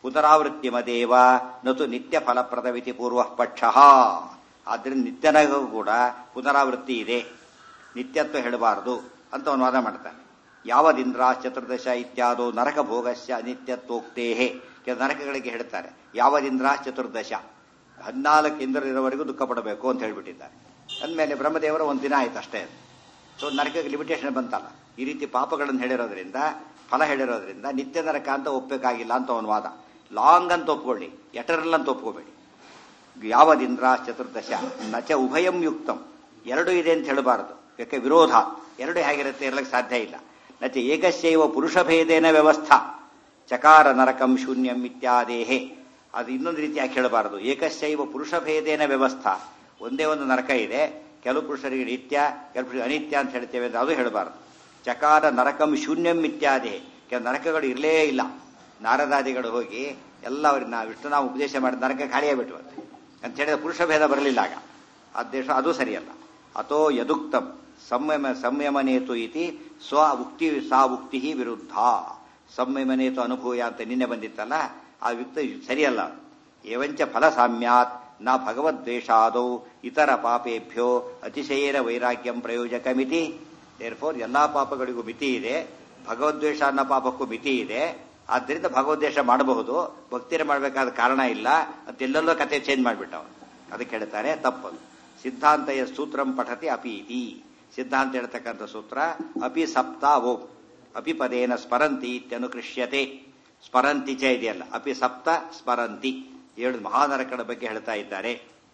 S1: ಪುನರಾವೃತ್ತಿ ಮದೇವ ನತು ನಿತ್ಯ ಫಲಪ್ರದವಿತಿ ಪೂರ್ವ ಪಕ್ಷ ಆದ್ರಿಂದ ನಿತ್ಯನಗೂ ಕೂಡ ಪುನರಾವೃತ್ತಿ ಇದೆ ನಿತ್ಯತ್ವ ಹೇಳಬಾರದು ಅಂತ ಅವನು ವಾದ ಮಾಡ್ತಾನೆ ಯಾವದಿಂದ್ರ ಚತುರ್ದಶ ಇತ್ಯಾದೋ ನರಕ ಭೋಗಸ್ಯ ಅನಿತ್ಯತ್ವೋಕ್ತೇಹೇ ಕೆಲ ನರಕಗಳಿಗೆ ಹೇಳ್ತಾರೆ ಯಾವದಿಂದ್ರ ಚತುರ್ದಶ ಹದಿನಾಲ್ಕು ಇಂದ್ರರಿರೋವರೆಗೂ ದುಃಖ ಪಡಬೇಕು ಅಂತ ಹೇಳ್ಬಿಟ್ಟಿದ್ದಾರೆ ಅಂದಮೇಲೆ ಬ್ರಹ್ಮದೇವರ ಒಂದು ದಿನ ಆಯ್ತು ಅಷ್ಟೇ ಸೊ ನರಕಕ್ಕೆ ಲಿಮಿಟೇಷನ್ ಬಂತಲ್ಲ ಈ ರೀತಿ ಪಾಪಗಳನ್ನು ಹೇಳಿರೋದ್ರಿಂದ ಫಲ ಹೇಳಿರೋದ್ರಿಂದ ನಿತ್ಯ ನರಕ ಅಂತ ಒಪ್ಪಬೇಕಾಗಿಲ್ಲ ಅಂತ ಅವನ ವಾದ ಲಾಂಗ್ ಅಂತ ಒಪ್ಕೊಳ್ಳಿ ಎಟರಲ್ ಅಂತ ಒಪ್ಕೋಬೇಡಿ ಯಾವದಿಂದ್ರ ಚತುರ್ದಶ ನಚ ಉಭಯಂ ಯುಕ್ತಂ ಎರಡು ಇದೆ ಅಂತ ಹೇಳಬಾರದು ಯಾಕೆ ವಿರೋಧ ಎರಡು ಹೇಗಿರುತ್ತೆ ಇರಲಿಕ್ಕೆ ಸಾಧ್ಯ ಇಲ್ಲ ನಚ ಏಕಸ್ಯೈವ ಪುರುಷಭೇದೇನ ವ್ಯವಸ್ಥಾ ಚಕಾರ ನರಕಂ ಶೂನ್ಯಂ ಇತ್ಯಾದೇಹೇ ಅದು ಇನ್ನೊಂದು ರೀತಿ ಯಾಕೆ ಹೇಳಬಾರದು ಏಕಸ್ಯೈವ ಪುರುಷಭೇದೇನ ವ್ಯವಸ್ಥಾ ಒಂದೇ ಒಂದು ನರಕ ಇದೆ ಕೆಲವು ಪುರುಷರಿಗೆ ನಿತ್ಯ ಕೆಲವು ಪುರುಷರಿಗೆ ಅನಿತ್ಯ ಅಂತ ಹೇಳ್ತೇವೆ ಅಂದ್ರೆ ಅದು ಹೇಳಬಾರದು ಚಕಾರ ನರಕಂ ಶೂನ್ಯಂ ಇತ್ಯಾದಿ ಕೆಲವು ನರಕಗಳು ಇರಲೇ ಇಲ್ಲ ನಾರದಾದಿಗಳು ಹೋಗಿ ಎಲ್ಲ ಅವ್ರಿಗೆ ನಾವು ಇಷ್ಟು ನಾವು ಉಪದೇಶ ಮಾಡಿದ ನರಕ ಖಾಲಿಯೇ ಬಿಟ್ಟುವಂತೆ ಅಂತ ಹೇಳಿದ ಪುರುಷ ಭೇದ ಬರಲಿಲ್ಲ ಆಗ ಆದೇಶ ಅದು ಸರಿಯಲ್ಲ ಅಥೋ ಯದುಕ್ತಂ ಸಂಯಮ ಸಂಯಮನೇತು ಇತಿ ಸ್ವ ಉಕ್ತಿ ಸಾ ಉಕ್ತಿ ವಿರುದ್ಧ ಸಂಯಮನೇತು ಅನುಭೂಯ ಅಂತ ನಿನ್ನೆ ಬಂದಿತ್ತಲ್ಲ ಆ ಯುಕ್ತ ಸರಿಯಲ್ಲ ಏವಂಚ ಫಲ ಸಾಮ್ಯಾತ್ ನ ಭಗವದ್ವೇಷಾದೌ ಇತರ ಪಾಪೇಭ್ಯೋ ಅತಿಶಯೇನ ವೈರಾಗ್ಯಂ ಪ್ರಯೋಜಕಮಿತಿ ದೇರ್ಫೋರ್ ಎಲ್ಲಾ ಪಾಪಗಳಿಗೂ ಮಿತಿ ಇದೆ ಭಗವದ್ವೇಷ ಅನ್ನೋ ಪಾಪಕ್ಕೂ ಮಿತಿ ಇದೆ ಆದ್ದರಿಂದ ಭಗವದ್ವೇಷ ಮಾಡಬಹುದು ಭಕ್ತಿರ ಮಾಡಬೇಕಾದ ಕಾರಣ ಇಲ್ಲ ಅದೆಲ್ಲೆಲ್ಲೋ ಕತೆ ಚೇಂಜ್ ಮಾಡಿಬಿಟ್ಟವ ಅದಕ್ಕೆ ಹೇಳ್ತಾರೆ ತಪ್ಪದು ಸಿದ್ಧಾಂತಯ ಸೂತ್ರಂ ಪಠತಿ ಅಪೀತಿ ಸಿದ್ಧಾಂತ ಹೇಳ್ತಕ್ಕಂಥ ಸೂತ್ರ ಅಪಿ ಸಪ್ತ ಓಂ ಅಪಿ ಪದೇನ ಸ್ಮರಂತಿ ಇತ್ಯನುಕೃಷ್ಯತೆ ಸ್ಮರಂತಿ ಚ ಇದೆಯಲ್ಲ ಅಪಿ ಸಪ್ತ ಸ್ಮರಂತಿ ಏಳು ಮಹಾನರಕಗಳ ಬಗ್ಗೆ ಹೇಳ್ತಾ ಇದ್ದಾರೆ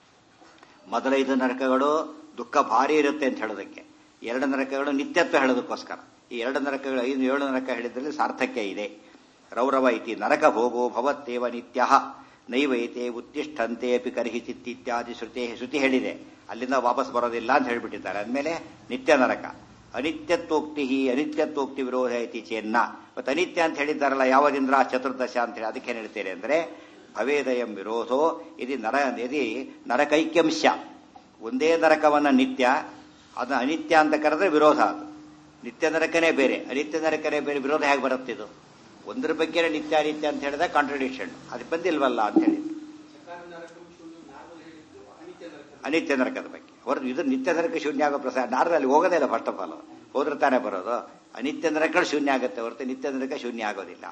S1: ಮೊದಲೈದು ನರಕಗಳು ದುಃಖ ಭಾರಿ ಇರುತ್ತೆ ಅಂತ ಹೇಳೋದಕ್ಕೆ ಎರಡು ನರಕಗಳು ನಿತ್ಯತ್ವ ಹೇಳೋದಕ್ಕೋಸ್ಕರ ಈ ಎರಡು ನರಕಗಳು ಐದು ಏಳು ನರಕ ಹೇಳಿದ್ರಲ್ಲಿ ಸಾರ್ಥಕ್ಯ ಇದೆ ರೌರವ ಇತಿ ನರಕ ಭೋಗೋ ಭವತ್ತೇವ ನಿತ್ಯ ನೈವೈತೆ ಉತ್ತಿಷ್ಠಂತೆ ಅಪಿ ಕರ್ಹಿಚಿತ್ ಇತ್ಯಾದಿ ಶ್ರುತಿ ಶ್ರುತಿ ಹೇಳಿದೆ ಅಲ್ಲಿಂದ ವಾಪಸ್ ಬರೋದಿಲ್ಲ ಅಂತ ಹೇಳಿಬಿಟ್ಟಿದ್ದಾರೆ ಅಂದಮೇಲೆ ನಿತ್ಯ ನರಕ ಅನಿತ್ಯತ್ವೋಕ್ತಿ ಅನಿತ್ಯತ್ವೋಕ್ತಿ ವಿರೋಧ ಐತಿ ಚೇನ್ನ ಮತ್ತೆ ಅನಿತ್ಯ ಅಂತ ಹೇಳಿದ್ದಾರಲ್ಲ ಯಾವದಿಂದ್ರ ಚತುರ್ದಶ ಅಂತ ಹೇಳಿ ಅದಕ್ಕೆ ಹೇಳ್ತೇನೆ ಅಂದ್ರೆ ಭವೇದಯಂ ವಿರೋಧೋ ಇದು ನರ ಯದಿ ನರಕೈಕ್ಯಂಶ ಒಂದೇ ನರಕವನ್ನ ನಿತ್ಯ ಅದನ್ನ ಅನಿತ್ಯ ಅಂತ ಕರೆದ್ರೆ ವಿರೋಧ ಅದು ನಿತ್ಯ ನರಕನೇ ಬೇರೆ ಅನಿತ್ಯ ನರಕನೇ ಬೇರೆ ವಿರೋಧ ಹೇಗೆ ಬರುತ್ತಿದ್ದು ಒಂದ್ರ ಬಗ್ಗೆ ನಿತ್ಯ ಅನಿತ್ಯ ಅಂತ ಹೇಳಿದ ಕಾಂಟ್ರಡಿಕ್ಷನ್ ಅದು ಬಂದಿಲ್ವಲ್ಲ ಅಂತ ಹೇಳಿ ಅನಿತ್ಯ ನರಕದ ಬಗ್ಗೆ ಹೊರತು ಇದು ನಿತ್ಯ ನರಕ ಶೂನ್ಯ ಆಗೋ ಪ್ರಸಾದ ನಾರದಲ್ಲಿ ಹೋಗೋದೇ ಇಲ್ಲ ಫಸ್ಟ್ ಆಫ್ ಆಲ್ ಹೋದ್ರೆ ತಾನೇ ಬರೋದು ಅನಿತ್ಯ ನರಕ ಶೂನ್ಯ ಆಗುತ್ತೆ ಹೊರತು ನಿತ್ಯ ನರಕ ಶೂನ್ಯ ಆಗೋದಿಲ್ಲ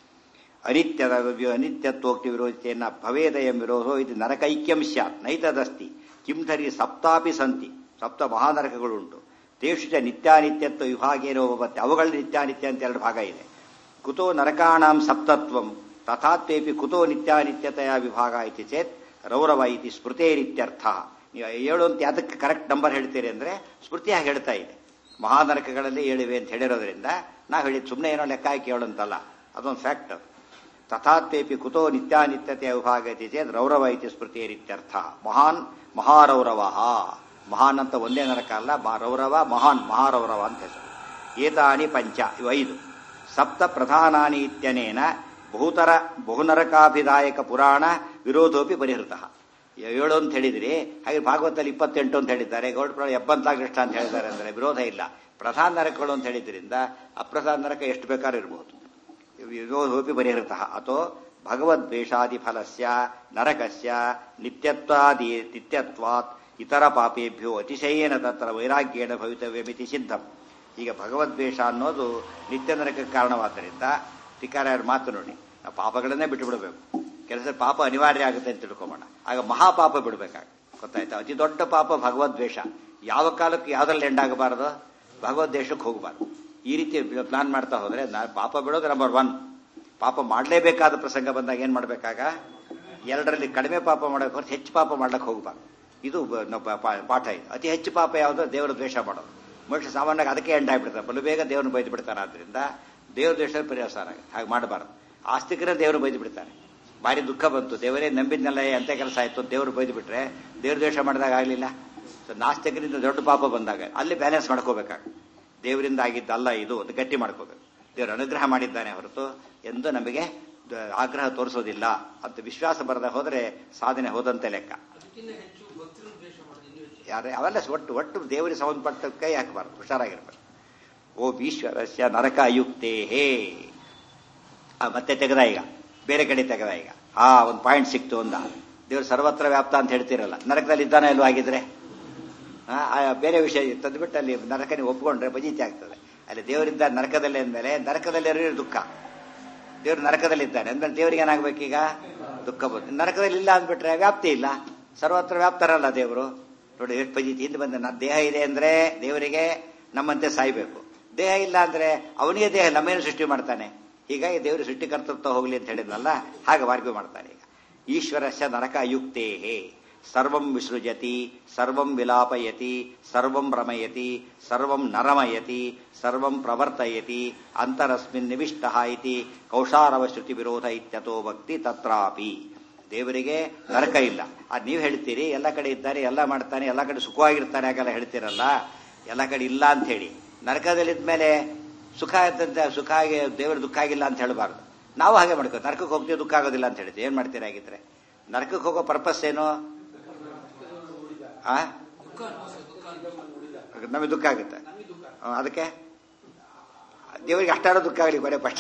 S1: ಅನಿತ್ಯದ ಅನಿತ್ಯತ್ವೋಕ್ತಿ ವಿರೋಧಿತೆಯನ್ನ ಭವೇದಯಂ ವಿರೋಧೋ ಇದು ನರಕೈಕ್ಯಂಶ ನೈತದಸ್ತಿ ಕಿಂಧರಿ ಸಪ್ತಾಪಿ ಸಂತಿ ಸಪ್ತ ಮಹಾನರಕಗಳುಂಟು ತೇಷು ಚ ನಿತ್ಯಾನಿತ್ಯತ್ವ ವಿಭಾಗೇನೋ ಭವತ್ತೆ ಅವುಗಳ ನಿತ್ಯಾನಿತ್ಯ ಅಂತ ಎರಡು ಭಾಗ ಇದೆ ಕುತೋ ನರಕಾಣಾಂ ಸಪ್ತತ್ವಂ ತಥಾತ್ವೇಪಿ ಕುತೋ ನಿತ್ಯಾನಿತ್ಯತೆಯ ವಿಭಾಗ ಇತಿ ಚೇತ್ ರೌರವ ಇತಿ ಸ್ಮೃತೇರಿತ್ಯರ್ಥ ನೀವು ಏಳು ಅಂತ ಅದಕ್ಕೆ ಕರೆಕ್ಟ್ ನಂಬರ್ ಹೇಳ್ತೀರಿ ಅಂದ್ರೆ ಸ್ಮೃತಿಯಾಗಿ ಹೇಳ್ತಾ ಇದೆ ಮಹಾನರಕಗಳಲ್ಲಿ ಏಳಿವೆ ಅಂತ ಹೇಳಿರೋದ್ರಿಂದ ನಾವು ಹೇಳಿದ್ ಸುಮ್ಮನೆ ಏನೋ ಲೆಕ್ಕ ಹಾಕಿ ಹೇಳಂತಲ್ಲ ಅದೊಂದು ಫ್ಯಾಕ್ಟ್ ಅದು ತಥಾತ್ವೇಪಿ ಕುತೋ ನಿತ್ಯಾನಿತ್ಯತೆಯ ವಿಭಾಗ ಇತಿ ಚೇತ್ ರೌರವ ಇತಿ ಸ್ಮೃತಿಯರಿತ್ಯರ್ಥ ಮಹಾನ್ ಮಹಾರೌರವ ಮಹಾನ್ ಅಂತ ಒಂದೇ ನರಕ ಅಲ್ಲ ರೌರವ ಮಹಾನ್ ಮಹಾರೌರವ ಅಂತ ಹೆಸರು ಏತಾನಿ ಪಂಚ ಇವು ಐದು ಸಪ್ತ ಪ್ರಧಾನಾನಿ ಇತ್ಯನೇನ ಬಹುತರ ಬಹುನರಕಾಭಿದಾಯಕ ಪುರಾಣ ವಿರೋಧೋಪಿ ಪರಿಹೃತ ಏಳು ಅಂತ ಹೇಳಿದ್ರಿ ಹಾಗೆ ಭಾಗವತಲ್ಲಿ ಇಪ್ಪತ್ತೆಂಟು ಅಂತ ಹೇಳಿದ್ದಾರೆ ಗೌಡ ಪುರಾಣ ಎಪ್ಪತ್ತಾಗಲಿಷ್ಟ ಅಂತ ಹೇಳಿದ್ದಾರೆ ಅಂದರೆ ವಿರೋಧ ಇಲ್ಲ ಪ್ರಧಾನ ನರಕಗಳು ಅಂತ ಹೇಳಿದ್ರಿಂದ ಅಪ್ರಧಾನ ನರಕ ಎಷ್ಟು ಬೇಕಾದ್ರೂ ಇರಬಹುದು ವಿರೋಧೋಪಿ ಪರಿಹೃತ ಅಥೋ ಭಗವದ್ವೇಷಾದಿ ಫಲಸ್ಯ ನರಕಸ್ಯ ನಿತ್ಯತ್ವಾದಿ ನಿತ್ಯತ್ವಾತ್ ಇತರ ಪಾಪೇಭ್ಯೋ ಅತಿಶಯೇನ ತತ್ರ ವೈರಾಗ್ಯೇಣ ಭವಿತವ್ಯಮಿತಿ ಸಿದ್ಧಂ ಈಗ ಭಗವದ್ವೇಷ ಅನ್ನೋದು ನಿತ್ಯ ನರಕಕ್ಕೆ ಕಾರಣವಾದ್ದರಿಂದ ಟಿಕಾರ ಮಾತು ನೋಡಿ ನಾವು ಪಾಪಗಳನ್ನೇ ಬಿಟ್ಟು ಬಿಡಬೇಕು ಕೆಲಸ ಪಾಪ ಅನಿವಾರ್ಯ ಆಗುತ್ತೆ ಅಂತ ತಿಳ್ಕೊಂಬೋಣ ಆಗ ಮಹಾಪಾಪ ಬಿಡಬೇಕಾಗ ಗೊತ್ತಾಯ್ತಾ ಅತಿ ದೊಡ್ಡ ಪಾಪ ಭಗವದ್ವೇಷ ಯಾವ ಕಾಲಕ್ಕೆ ಯಾವ್ದ್ರಲ್ಲಿ ಎಂಡ್ ಆಗಬಾರದು ಭಗವದ್ವೇಷಕ್ಕೆ ಹೋಗಬಾರ್ದು ಈ ರೀತಿ ಪ್ಲಾನ್ ಮಾಡ್ತಾ ಹೋದ್ರೆ ಪಾಪ ಬಿಡೋದು ನಂಬರ್ ಒನ್ ಪಾಪ ಮಾಡಲೇಬೇಕಾದ ಪ್ರಸಂಗ ಬಂದಾಗ ಏನ್ ಮಾಡ್ಬೇಕಾಗ ಎರಡರಲ್ಲಿ ಕಡಿಮೆ ಪಾಪ ಮಾಡೋಕೆ ಹೊರತು ಹೆಚ್ಚು ಪಾಪ ಮಾಡ್ಲಿಕ್ಕೆ ಹೋಗಬಾರ್ದು ಇದು ಪಾಠ ಇದು ಅತಿ ಹೆಚ್ಚು ಪಾಪ ಯಾವುದು ದೇವರ ದ್ವೇಷ ಮಾಡೋದು ಮನುಷ್ಯ ಸಾಮಾನ್ಯವಾಗಿ ಅದಕ್ಕೆ ಎಂಡ್ ಆಗಿಬಿಡ್ತಾರೆ ಬಲು ಬೇಗ ದೇವ್ರನ್ನ ಬೈದು ಬಿಡ್ತಾರೆ ಆದ್ರಿಂದ ದೇವ್ರ ದ್ವೇಷ ಪರಿಹಾರ ಹಾಗೆ ಮಾಡಬಾರ್ದು ಆಸ್ತಿಕರ ದೇವರು ಬೈದು ಬಿಡ್ತಾರೆ ಭಾರಿ ದುಃಖ ಬಂತು ದೇವರೇ ನಂಬಿದ್ನಲ್ಲ ಅಂತ ಕೆಲಸ ಆಯ್ತು ದೇವರು ಬೈದು ಬಿಟ್ರೆ ದೇವ್ರ ದ್ವೇಷ ಮಾಡಿದಾಗ ಆಗಲಿಲ್ಲ ಸೊ ನಾಸ್ತಿಕರಿಂದ ದೊಡ್ಡ ಪಾಪ ಬಂದಾಗ ಅಲ್ಲಿ ಬ್ಯಾಲೆನ್ಸ್ ಮಾಡ್ಕೋಬೇಕಾಗ ದೇವರಿಂದ ಆಗಿದ್ದಲ್ಲ ಇದು ಅದು ಗಟ್ಟಿ ಮಾಡ್ಕೋಬೇಕು ದೇವರು ಅನುಗ್ರಹ ಮಾಡಿದ್ದಾನೆ ಹೊರತು ಎಂದು ನಮಗೆ ಆಗ್ರಹ ತೋರಿಸೋದಿಲ್ಲ ಅಂತ ವಿಶ್ವಾಸ ಬರದ ಹೋದ್ರೆ ಸಾಧನೆ ಹೋದಂತೆ ಲೆಕ್ಕ ಯಾರೇ ಅವೆಲ್ಲ ಒಟ್ಟು ಒಟ್ಟು ದೇವರಿಗೆ ಸಂಬಂಧಪಟ್ಟ ಕೈ ಹಾಕಬಾರ್ದು ಹುಷಾರಾಗಿರ್ಬೇಕು ಓ ಈಶ್ವರಸ್ಯ ನರಕ ಅಯುಕ್ತೇ ಹೇ ಮತ್ತೆ ತೆಗೆದ ಈಗ ಬೇರೆ ಕಡೆ ತೆಗೆದ ಈಗ ಆ ಒಂದು ಪಾಯಿಂಟ್ ಸಿಕ್ತು ಅಂದ ದೇವ್ರು ಸರ್ವತ್ರ ವ್ಯಾಪ್ತ ಅಂತ ಹೇಳ್ತಿರಲ್ಲ ನರಕದಲ್ಲಿ ಇದ್ದಾನೆ ಇಲ್ವಾ ಆಗಿದ್ರೆ ಆ, ಆ ಬೇರೆ ವಿಷಯ ತಂದ್ಬಿಟ್ಟು ಅಲ್ಲಿ ನರಕ ನೀವು ಒಪ್ಕೊಂಡ್ರೆ ಬಜೀತಿ ಆಗ್ತದೆ ಅಲ್ಲಿ ದೇವರಿದ್ದ ನರಕದಲ್ಲಿ ಅಂದಮೇಲೆ ನರಕದಲ್ಲಿ ದುಃಖ ದೇವ್ರು ನರಕದಲ್ಲಿದ್ದಾನೆ ಅಂದ್ರೆ ದೇವರಿಗೆ ಏನಾಗ್ಬೇಕೀಗ ದುಃಖ ಬಂದು ನರಕದಲ್ಲಿ ಇಲ್ಲ ಅಂದ್ಬಿಟ್ರೆ ವ್ಯಾಪ್ತಿ ಇಲ್ಲ ಸರ್ವತ್ರ ವ್ಯಾಪ್ತರಲ್ಲ ದೇವರು ನೋಡಿ ಎಷ್ಟು ಪಜಿತಿ ಹಿಂದೆ ಬಂದ ನ- ದೇಹ ಇದೆ ಅಂದ್ರೆ ದೇವರಿಗೆ ನಮ್ಮಂತೆ ಸಾಯ್ಬೇಕು ದೇಹ ಇಲ್ಲ ಅಂದ್ರೆ ಅವನಿಗೆ ದೇಹ ನಮ್ಮೇನು ಸೃಷ್ಟಿ ಮಾಡ್ತಾನೆ ಹೀಗಾಗಿ ದೇವರು ಸೃಷ್ಟಿಕರ್ತೃತ್ವ ಹೋಗ್ಲಿ ಅಂತ ಹೇಳಿದ್ನಲ್ಲ ಹಾಗೆ ವಾರ್ಗೆ ಮಾಡ್ತಾನೆ ಈಗ ಈಶ್ವರಸ್ಯ ನರಕ ಯುಕ್ತೇಹೇ ಸರ್ವಂ ವಿಸೃಜತಿ ಸರ್ವಂ ವಿಲಾಪಯತಿ ಸರ್ವಂ ರಮಯತಿ ಸರ್ವಂ ನರಮಯತಿ ಸರ್ವಂ ಪ್ರವರ್ತಯತಿ ಅಂತರಸ್ಮಿನ್ ನಿವಿಷ್ಟ ಇತಿ ಕೌಶಾರವ ಶ್ರುತಿ ವಿರೋಧ ಇತ್ಯತೋ ಭಕ್ತಿ ತತ್ರಾಪಿ ದೇವರಿಗೆ ನರಕ ಇಲ್ಲ ಅದು ನೀವು ಹೇಳ್ತೀರಿ ಎಲ್ಲ ಕಡೆ ಇದ್ದಾನೆ ಎಲ್ಲ ಮಾಡ್ತಾನೆ ಎಲ್ಲ ಕಡೆ ಸುಖವಾಗಿರ್ತಾನೆ ಹಾಗೆಲ್ಲ ಹೇಳ್ತೀರಲ್ಲ ಎಲ್ಲ ಕಡೆ ಇಲ್ಲ ಅಂತ ಹೇಳಿ ನರಕದಲ್ಲಿದ್ಮೇಲೆ ಸುಖ ಇದ್ದಂತೆ ಸುಖ ಆಗಿ ದೇವರ ದುಃಖ ಆಗಿಲ್ಲ ಅಂತ ಹೇಳಬಾರ್ದು ನಾವು ಹಾಗೆ ಮಾಡ್ಕೋ ನರಕಕ್ಕೆ ಹೋಗ್ತೀವಿ ದುಃಖ ಆಗೋದಿಲ್ಲ ಅಂತ ಹೇಳ್ತೀವಿ ಏನ್ ಮಾಡ್ತೀರಾ ಹಾಗಿದ್ರೆ ನರಕಕ್ಕೆ ಹೋಗೋ ಪರ್ಪಸ್ ಏನು ಆ ನಮಗೆ ದುಃಖ ಆಗುತ್ತೆ ಆ, ಅದಕ್ಕೆ ದೇವರಿಗೆ ಅಷ್ಟಾರ ದುಃಖ ಆಗಲಿ ಕೊನೆ ಪಕ್ಷ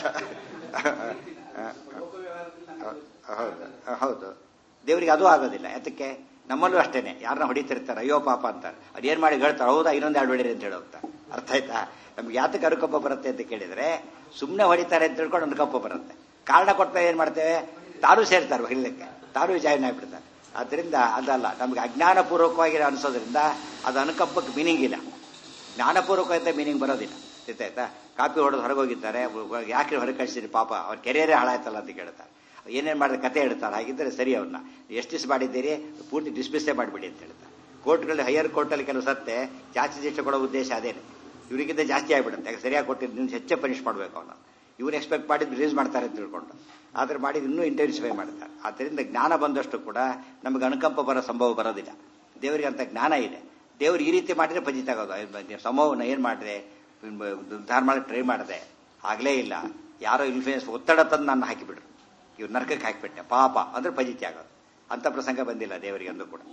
S1: ಹೌದು ಹೌದು ದೇವರಿಗೆ ಅದು ಆಗೋದಿಲ್ಲ ಯಾತಕ್ಕೆ ನಮ್ಮಲ್ಲೂ ಅಷ್ಟೇನೆ ಯಾರನ್ನ ಹೊಡಿತಿರ್ತಾರೆ ಅಯ್ಯೋ ಪಾಪ ಅಂತಾರೆ ಅವ್ರು ಏನ್ ಮಾಡಿ ಹೇಳ್ತಾರೆ ಹೌದಾ ಇನ್ನೊಂದು ಎರಡು ಹೊಡೀರಿ ಅಂತ ಹೇಳಿ ಹೋಗ್ತಾರೆ ಅರ್ಥ ಆಯ್ತಾ ನಮ್ಗೆ ಯಾತಕ್ಕೆ ಅನುಕಂಪ ಬರುತ್ತೆ ಅಂತ ಕೇಳಿದ್ರೆ ಸುಮ್ಮನೆ ಹೊಡಿತಾರೆ ಅಂತ ತಿಳ್ಕೊಂಡು ಅನುಕಂಪ ಬರುತ್ತೆ ಕಾರಣ ಕೊಡ್ತಾ ಏನ್ ಮಾಡ್ತೇವೆ ತಾನು ಸೇರ್ತಾರೆ ಹೊಡಿಲಿಕ್ಕೆ ತಾನು ಜಾಯಿನ್ ಆಗ್ಬಿಡ್ತಾರೆ ಅದರಿಂದ ಅದಲ್ಲ ನಮ್ಗೆ ಅಜ್ಞಾನಪೂರ್ವಕವಾಗಿ ಅನಿಸೋದ್ರಿಂದ ಅದು ಅನುಕಂಪಕ್ಕೆ ಮೀನಿಂಗ್ ಇಲ್ಲ ಜ್ಞಾನಪೂರ್ವಕವಾದ ಮೀನಿಂಗ್ ಬರೋದಿಲ್ಲ ಗೊತ್ತಾಯ್ತಾ ಕಾಪಿ ಹೊಡೆದು ಹೊರಗೆ ಹೋಗಿದ್ದಾರೆ ಯಾಕೆ ಹೊರಗೆ ಕಳಿಸಿರಿ ಪಾಪ ಅವ್ರ ಕೆರಿಯರೇ ಹಾಳಾಯ್ತಲ್ಲ ಅಂತ ಕೇಳ್ತಾರೆ ಏನೇನು ಮಾಡಿದ್ರೆ ಕತೆ ಹೇಳ್ತಾರೆ ಹಾಗಿದ್ದರೆ ಸರಿ ಅವ್ರನ್ನ ಎಷ್ಟು ದಿವಸ ಮಾಡಿದ್ದೀರಿ ಪೂರ್ತಿ ಡಿಸ್ಮಿಸ್ಸೇ ಮಾಡಿಬಿಡಿ ಅಂತ ಹೇಳ್ತಾರೆ ಕೋರ್ಟ್ಗಳಲ್ಲಿ ಹೈಯರ್ ಕೋರ್ಟಲ್ಲಿ ಕೆಲವು ಸತ್ತೆ ಜಾಸ್ತಿ ಶಿಕ್ಷೆ ಕೊಡೋ ಉದ್ದೇಶ ಅದೇನೆ ಇವರಿಗಿಂತ ಜಾಸ್ತಿ ಆಗ್ಬಿಡುತ್ತೆ ಯಾಕೆ ಸರಿಯಾಗಿ ಕೊಟ್ಟಿದ್ದು ನೀವು ಹೆಚ್ಚೇ ಪನಿಷ್ ಮಾಡಬೇಕು ಅವನು ಇವ್ರು ಎಕ್ಸ್ಪೆಕ್ಟ್ ಮಾಡಿದ್ದು ರಿಲೀಸ್ ಮಾಡ್ತಾರೆ ಅಂತ ತಿಳ್ಕೊಂಡು ಆದ್ರೆ ಮಾಡಿದ್ದು ಇನ್ನೂ ಇಂಟೆನ್ಸಿಫೈ ಮಾಡ್ತಾರೆ ಆದ್ದರಿಂದ ಜ್ಞಾನ ಬಂದಷ್ಟು ಕೂಡ ನಮಗೆ ಅನುಕಂಪ ಬರೋ ಸಂಭವ ಬರೋದಿಲ್ಲ ದೇವರಿಗೆ ಅಂತ ಜ್ಞಾನ ಇದೆ ದೇವ್ರು ಈ ರೀತಿ ಮಾಡಿದ್ರೆ ಫಜಿತ ಆಗೋದು ಸಮೂಹನ ಏನ್ ಮಾಡಿದೆ ಉದ್ಧಾರ ಮಾಡಿ ಟ್ರೈ ಮಾಡಿದೆ ಆಗ್ಲೇ ಇಲ್ಲ ಯಾರೋ ಇನ್ಫ್ಲೂಯೆನ್ಸ್ ಒತ್ತಡ ತಂದು ನನ್ನ ಹಾಕಿಬಿಟ್ರು ಇವ್ರು ನರಕಕ್ಕೆ ಹಾಕಿಬಿಟ್ಟೆ ಪಾಪ ಅಂದ್ರೆ ಫಜಿತಿ ಆಗೋದು ಅಂತ ಪ್ರಸಂಗ ಬಂದಿಲ್ಲ ದೇವರಿಗೆ ಅಂದು ಕೂಡ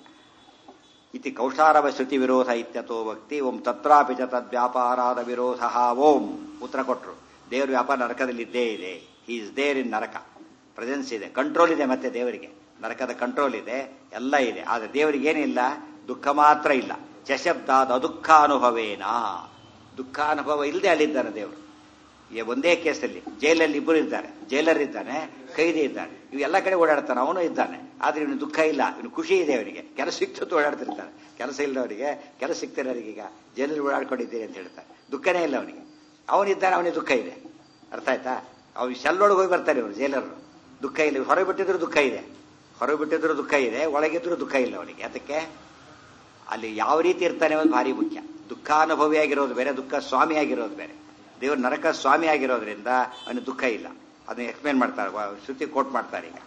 S1: ಇತಿ ಕೌಶಾರವ ಶ್ರುತಿ ವಿರೋಧ ಇತ್ಯತೋ ಭಕ್ತಿ ಓಂ ತತ್ರಾಪಿ ಚ ತದ್ವ್ಯಾಪಾರಾದ ವಿರೋಧ ಓಂ ಉತ್ತರ ಕೊಟ್ರು ದೇವ್ರ ವ್ಯಾಪಾರ ನರಕದಲ್ಲಿ ಇದ್ದೇ ಇದೆ ಹಿ ಇಸ್ ದೇರ್ ಇನ್ ನರಕ ಪ್ರೆಸೆನ್ಸ್ ಇದೆ ಕಂಟ್ರೋಲ್ ಇದೆ ಮತ್ತೆ ದೇವರಿಗೆ ನರಕದ ಕಂಟ್ರೋಲ್ ಇದೆ ಎಲ್ಲ ಇದೆ ಆದ್ರೆ ದೇವರಿಗೆ ಏನಿಲ್ಲ ದುಃಖ ಮಾತ್ರ ಇಲ್ಲ ಚಶಬ್ದಾದ ಅದುಃಖ ಅನುಭವೇನ ದುಃಖ ಅನುಭವ ಇಲ್ಲದೆ ಅಲ್ಲಿದ್ದಾನೆ ದೇವರು ಈ ಒಂದೇ ಕೇಸಲ್ಲಿ ಜೈಲಲ್ಲಿ ಇಬ್ಬರು ಇದ್ದಾರೆ ಜೈಲರ್ ಇದ್ದಾನೆ ಕೈದಿ ಇದ್ದಾನೆ ಇವು ಎಲ್ಲ ಕಡೆ ಓಡಾಡ್ತಾನೆ ಅವನು ಇದ್ದಾನೆ ಆದ್ರೆ ಇವನು ದುಃಖ ಇಲ್ಲ ಇವನು ಖುಷಿ ಇದೆ ಅವನಿಗೆ ಕೆಲಸ ಸಿಕ್ತು ಓಡಾಡ್ತಿರ್ತಾನೆ ಕೆಲಸ ಇಲ್ಲದವರಿಗೆ ಕೆಲಸ ಸಿಗ್ತಿರೋರಿಗೆ ಈಗ ಜೈಲಲ್ಲಿ ಓಡಾಡ್ಕೊಂಡಿದ್ದೀರಿ ಅಂತ ಹೇಳ್ತಾರೆ ದುಃಖನೇ ಇಲ್ಲ ಅವನಿಗೆ ಅವನಿದ್ದಾನೆ ಅವನಿಗೆ ದುಃಖ ಇದೆ ಅರ್ಥ ಆಯ್ತಾ ಅವ್ನು ಶೆಲ್ಲೊಳಗೆ ಹೋಗಿ ಬರ್ತಾರೆ ಇವರು ಜೈಲರು ದುಃಖ ಇಲ್ಲ ಹೊರಗೆ ಬಿಟ್ಟಿದ್ರು ದುಃಖ ಇದೆ ಹೊರಗೆ ಬಿಟ್ಟಿದ್ರು ದುಃಖ ಇದೆ ಒಳಗಿದ್ರು ದುಃಖ ಇಲ್ಲ ಅವನಿಗೆ ಅದಕ್ಕೆ ಅಲ್ಲಿ ಯಾವ ರೀತಿ ಇರ್ತಾನೆ ಅನ್ನೋದು ಭಾರಿ ಮುಖ್ಯ ದುಃಖಾನುಭವಿಯಾಗಿರೋದು ಬೇರೆ ದುಃಖ ಸ್ವಾಮಿಯಾಗಿರೋದು ಬೇರೆ ದೇವರು ನರಕ ಸ್ವಾಮಿ ಆಗಿರೋದ್ರಿಂದ ಅವನಿಗೆ ದುಃಖ ಇಲ್ಲ ಅದನ್ನ ಎಕ್ಸ್ಪ್ಲೇನ್ ಮಾಡ್ತಾರೆ ವ- ಶ್ರುತಿ ಕೋಟ್ ಮಾಡ್ತಾರೆ ಈಗ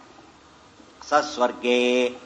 S1: ಸ ಸ್ವರ್ಗೇ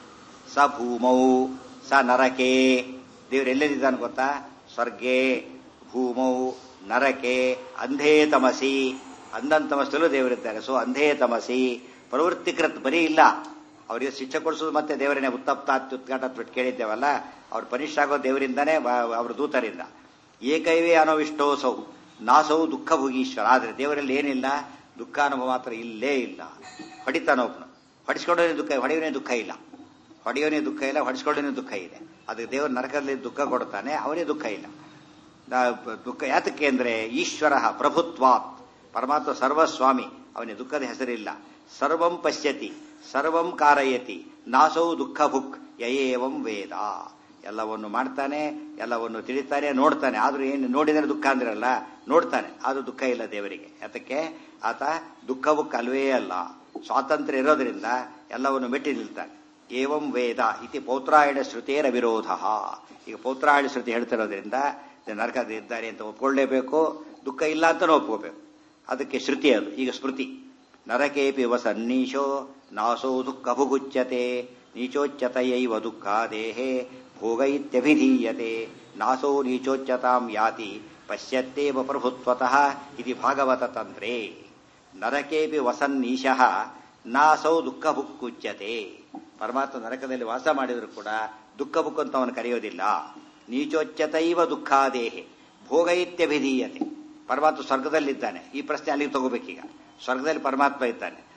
S1: ಸ ಭೂಮೌ ಸ ನರಕೆ ದೇವ್ರು ಎಲ್ಲೆಲ್ಲಿದ್ದಾನೆ ಗೊತ್ತಾ ಸ್ವರ್ಗೇ ಭೂಮೌ ನರಕೆ ಅಂಧೇ ತಮಸಿ ಅಂಧನ್ ತಮಸ್ಸಲ್ಲೂ ದೇವರಿದ್ದಾರೆ ಸೊ ಅಂಧೇ ತಮಸಿ ಪ್ರವೃತ್ತಿಕೃತ್ ಬರೀ ಇಲ್ಲ ಅವರಿಗೆ ಶಿಕ್ಷೆ ಕೊಡಿಸೋದು ಮತ್ತೆ ದೇವರನ್ನೇ ಉತ್ತಪ್ತ ಅತ್ಯುತ್ಕಟ ಬಿಟ್ಟು ಕೇಳಿದ್ದೇವಲ್ಲ ಅವ್ರು ಪನಿಷ್ ಆಗೋ ದೇವರಿಂದಾನೇ ವ- ಅವ್ರ ದೂತರಿಂದ ಏಕೈವೇ ಅನವಿಷ್ಟೋಸೌ ನಾಸೌ ದುಃಖ ಭೋಗೀಶ್ವರ ಆದ್ರೆ ದೇವರಲ್ಲಿ ಏನಿಲ್ಲ ದುಃಖ ಅನುಭವ ಮಾತ್ರ ಇಲ್ಲೇ ಇಲ್ಲ ಹೊಡಿತಾನೊಬ್ನು ಹೊಡಿಸ್ಕೊಂಡವನೇ ದುಃಖ ಹೊಡೆಯವನೇ ದುಃಖ ಇಲ್ಲ ಹೊಡೆಯೋನೇ ದುಃಖ ಇಲ್ಲ ಹೊಡಿಸ್ಕೊಂಡವನೇ ದುಃಖ ಇದೆ ಅದು ದೇವರ ನರಕದಲ್ಲಿ ದುಃಖ ಕೊಡ್ತಾನೆ ಅವನೇ ದುಃಖ ಇಲ್ಲ ನಾ- ದುಃಖ ಯಾತಕ್ಕೆ ಅಂದ್ರೆ ಈಶ್ವರ ಪ್ರಭುತ್ವಾತ್ ಪರಮಾತ್ಮ ಸರ್ವಸ್ವಾಮಿ ಅವನಿಗೆ ದುಃಖದ ಹೆಸರಿಲ್ಲ ಸರ್ವಂ ಪಶ್ಯತಿ ಸರ್ವಂ ಕಾರಯತಿ ನಾಸೌ ದುಃಖ ಭುಕ್ ಯಯೇವಂ ವೇದ ಎಲ್ಲವನ್ನು ಮಾಡ್ತಾನೆ ಎಲ್ಲವನ್ನು ತಿಳಿತಾನೆ ನೋಡ್ತಾನೆ ಆದ್ರೂ ಏನು ನೋಡಿದರೆ ದುಃಖ ಅಂದಿರಲ್ಲ ನೋಡ್ತಾನೆ ಆದ್ರೂ ದುಃಖ ಇಲ್ಲ ದೇವರಿಗೆ ಯಾತಕ್ಕೆ ಆತ ದುಃಖ ಬುಕ್ ಅಲ್ವೇ ಅಲ್ಲ ಸ್ವಾತಂತ್ರ್ಯ ಇರೋದ್ರಿಂದ ಎಲ್ಲವನ್ನು ಮೆಟ್ಟಿ ನಿಲ್ತಾನೆ ಏವಂ ವೇದ ಇತಿ ಪೌತ್ರಾಯಣ ಶ್ರುತೇರ ವಿರೋಧ ಈಗ ಪೌತ್ರಾಯಣ ಶ್ರುತಿ ಹೇಳ್ತಿರೋದ್ರಿಂದ ನರಕದ ಇದ್ದಾರೆ ಅಂತ ಒಪ್ಕೊಳ್ಳೇಬೇಕು ದುಃಖ ಇಲ್ಲ ಅಂತಾನು ಒಪ್ಕೋಬೇಕು ಅದಕ್ಕೆ ಶ್ರುತಿ ಅದು ಈಗ ಸ್ಮೃತಿ ನರಕೇಪಿ ವಸನ್ನೀಶೋ ನಾಸೋ ದುಃಖ ಭುಗುಚ್ಯತೆ ನೀಚೋಚ್ಯತಯೈವ ದುಃಖ ದೇಹೇ ಭೋಗೈತ್ಯಭಿಧೀಯತೆ ನಾಸೋ ನೀಚೋಚ್ಯತಾಂ ಯಾತಿ ಪಶ್ಯತ್ತೇವ ಪ್ರಭುತ್ವತಃ ಇದು ಭಾಗವತ ತಂತ್ರೇ ನರಕೇಪಿ ವಸನ್ನೀಶಃ ನಾಸೌ ದುಃಖ ಭುಕ್ಕುಚ್ಯತೆ ಪರಮಾತ್ಮ ನರಕದಲ್ಲಿ ವಾಸ ಮಾಡಿದ್ರು ಕೂಡ ದುಃಖ ಬುಕ್ ಅಂತ ಅವನು ಕರೆಯೋದಿಲ್ಲ ನೀಚೋಚ್ಯತೈವ ದುಃಖಾದೇಹೆ ಭೋಗೈತ್ಯಭಿಧೀಯತೆ ಪರಮಾತ್ಮ ಸ್ವರ್ಗದಲ್ಲಿದ್ದಾನೆ ಈ ಪ್ರಶ್ನೆ ಅಲ್ಲಿಗೆ ತಗೋಬೇಕೀಗ ಸ್ವರ್ಗದಲ್ಲಿ ಪರಮಾತ್ಮ ಇದ್ದಾನೆ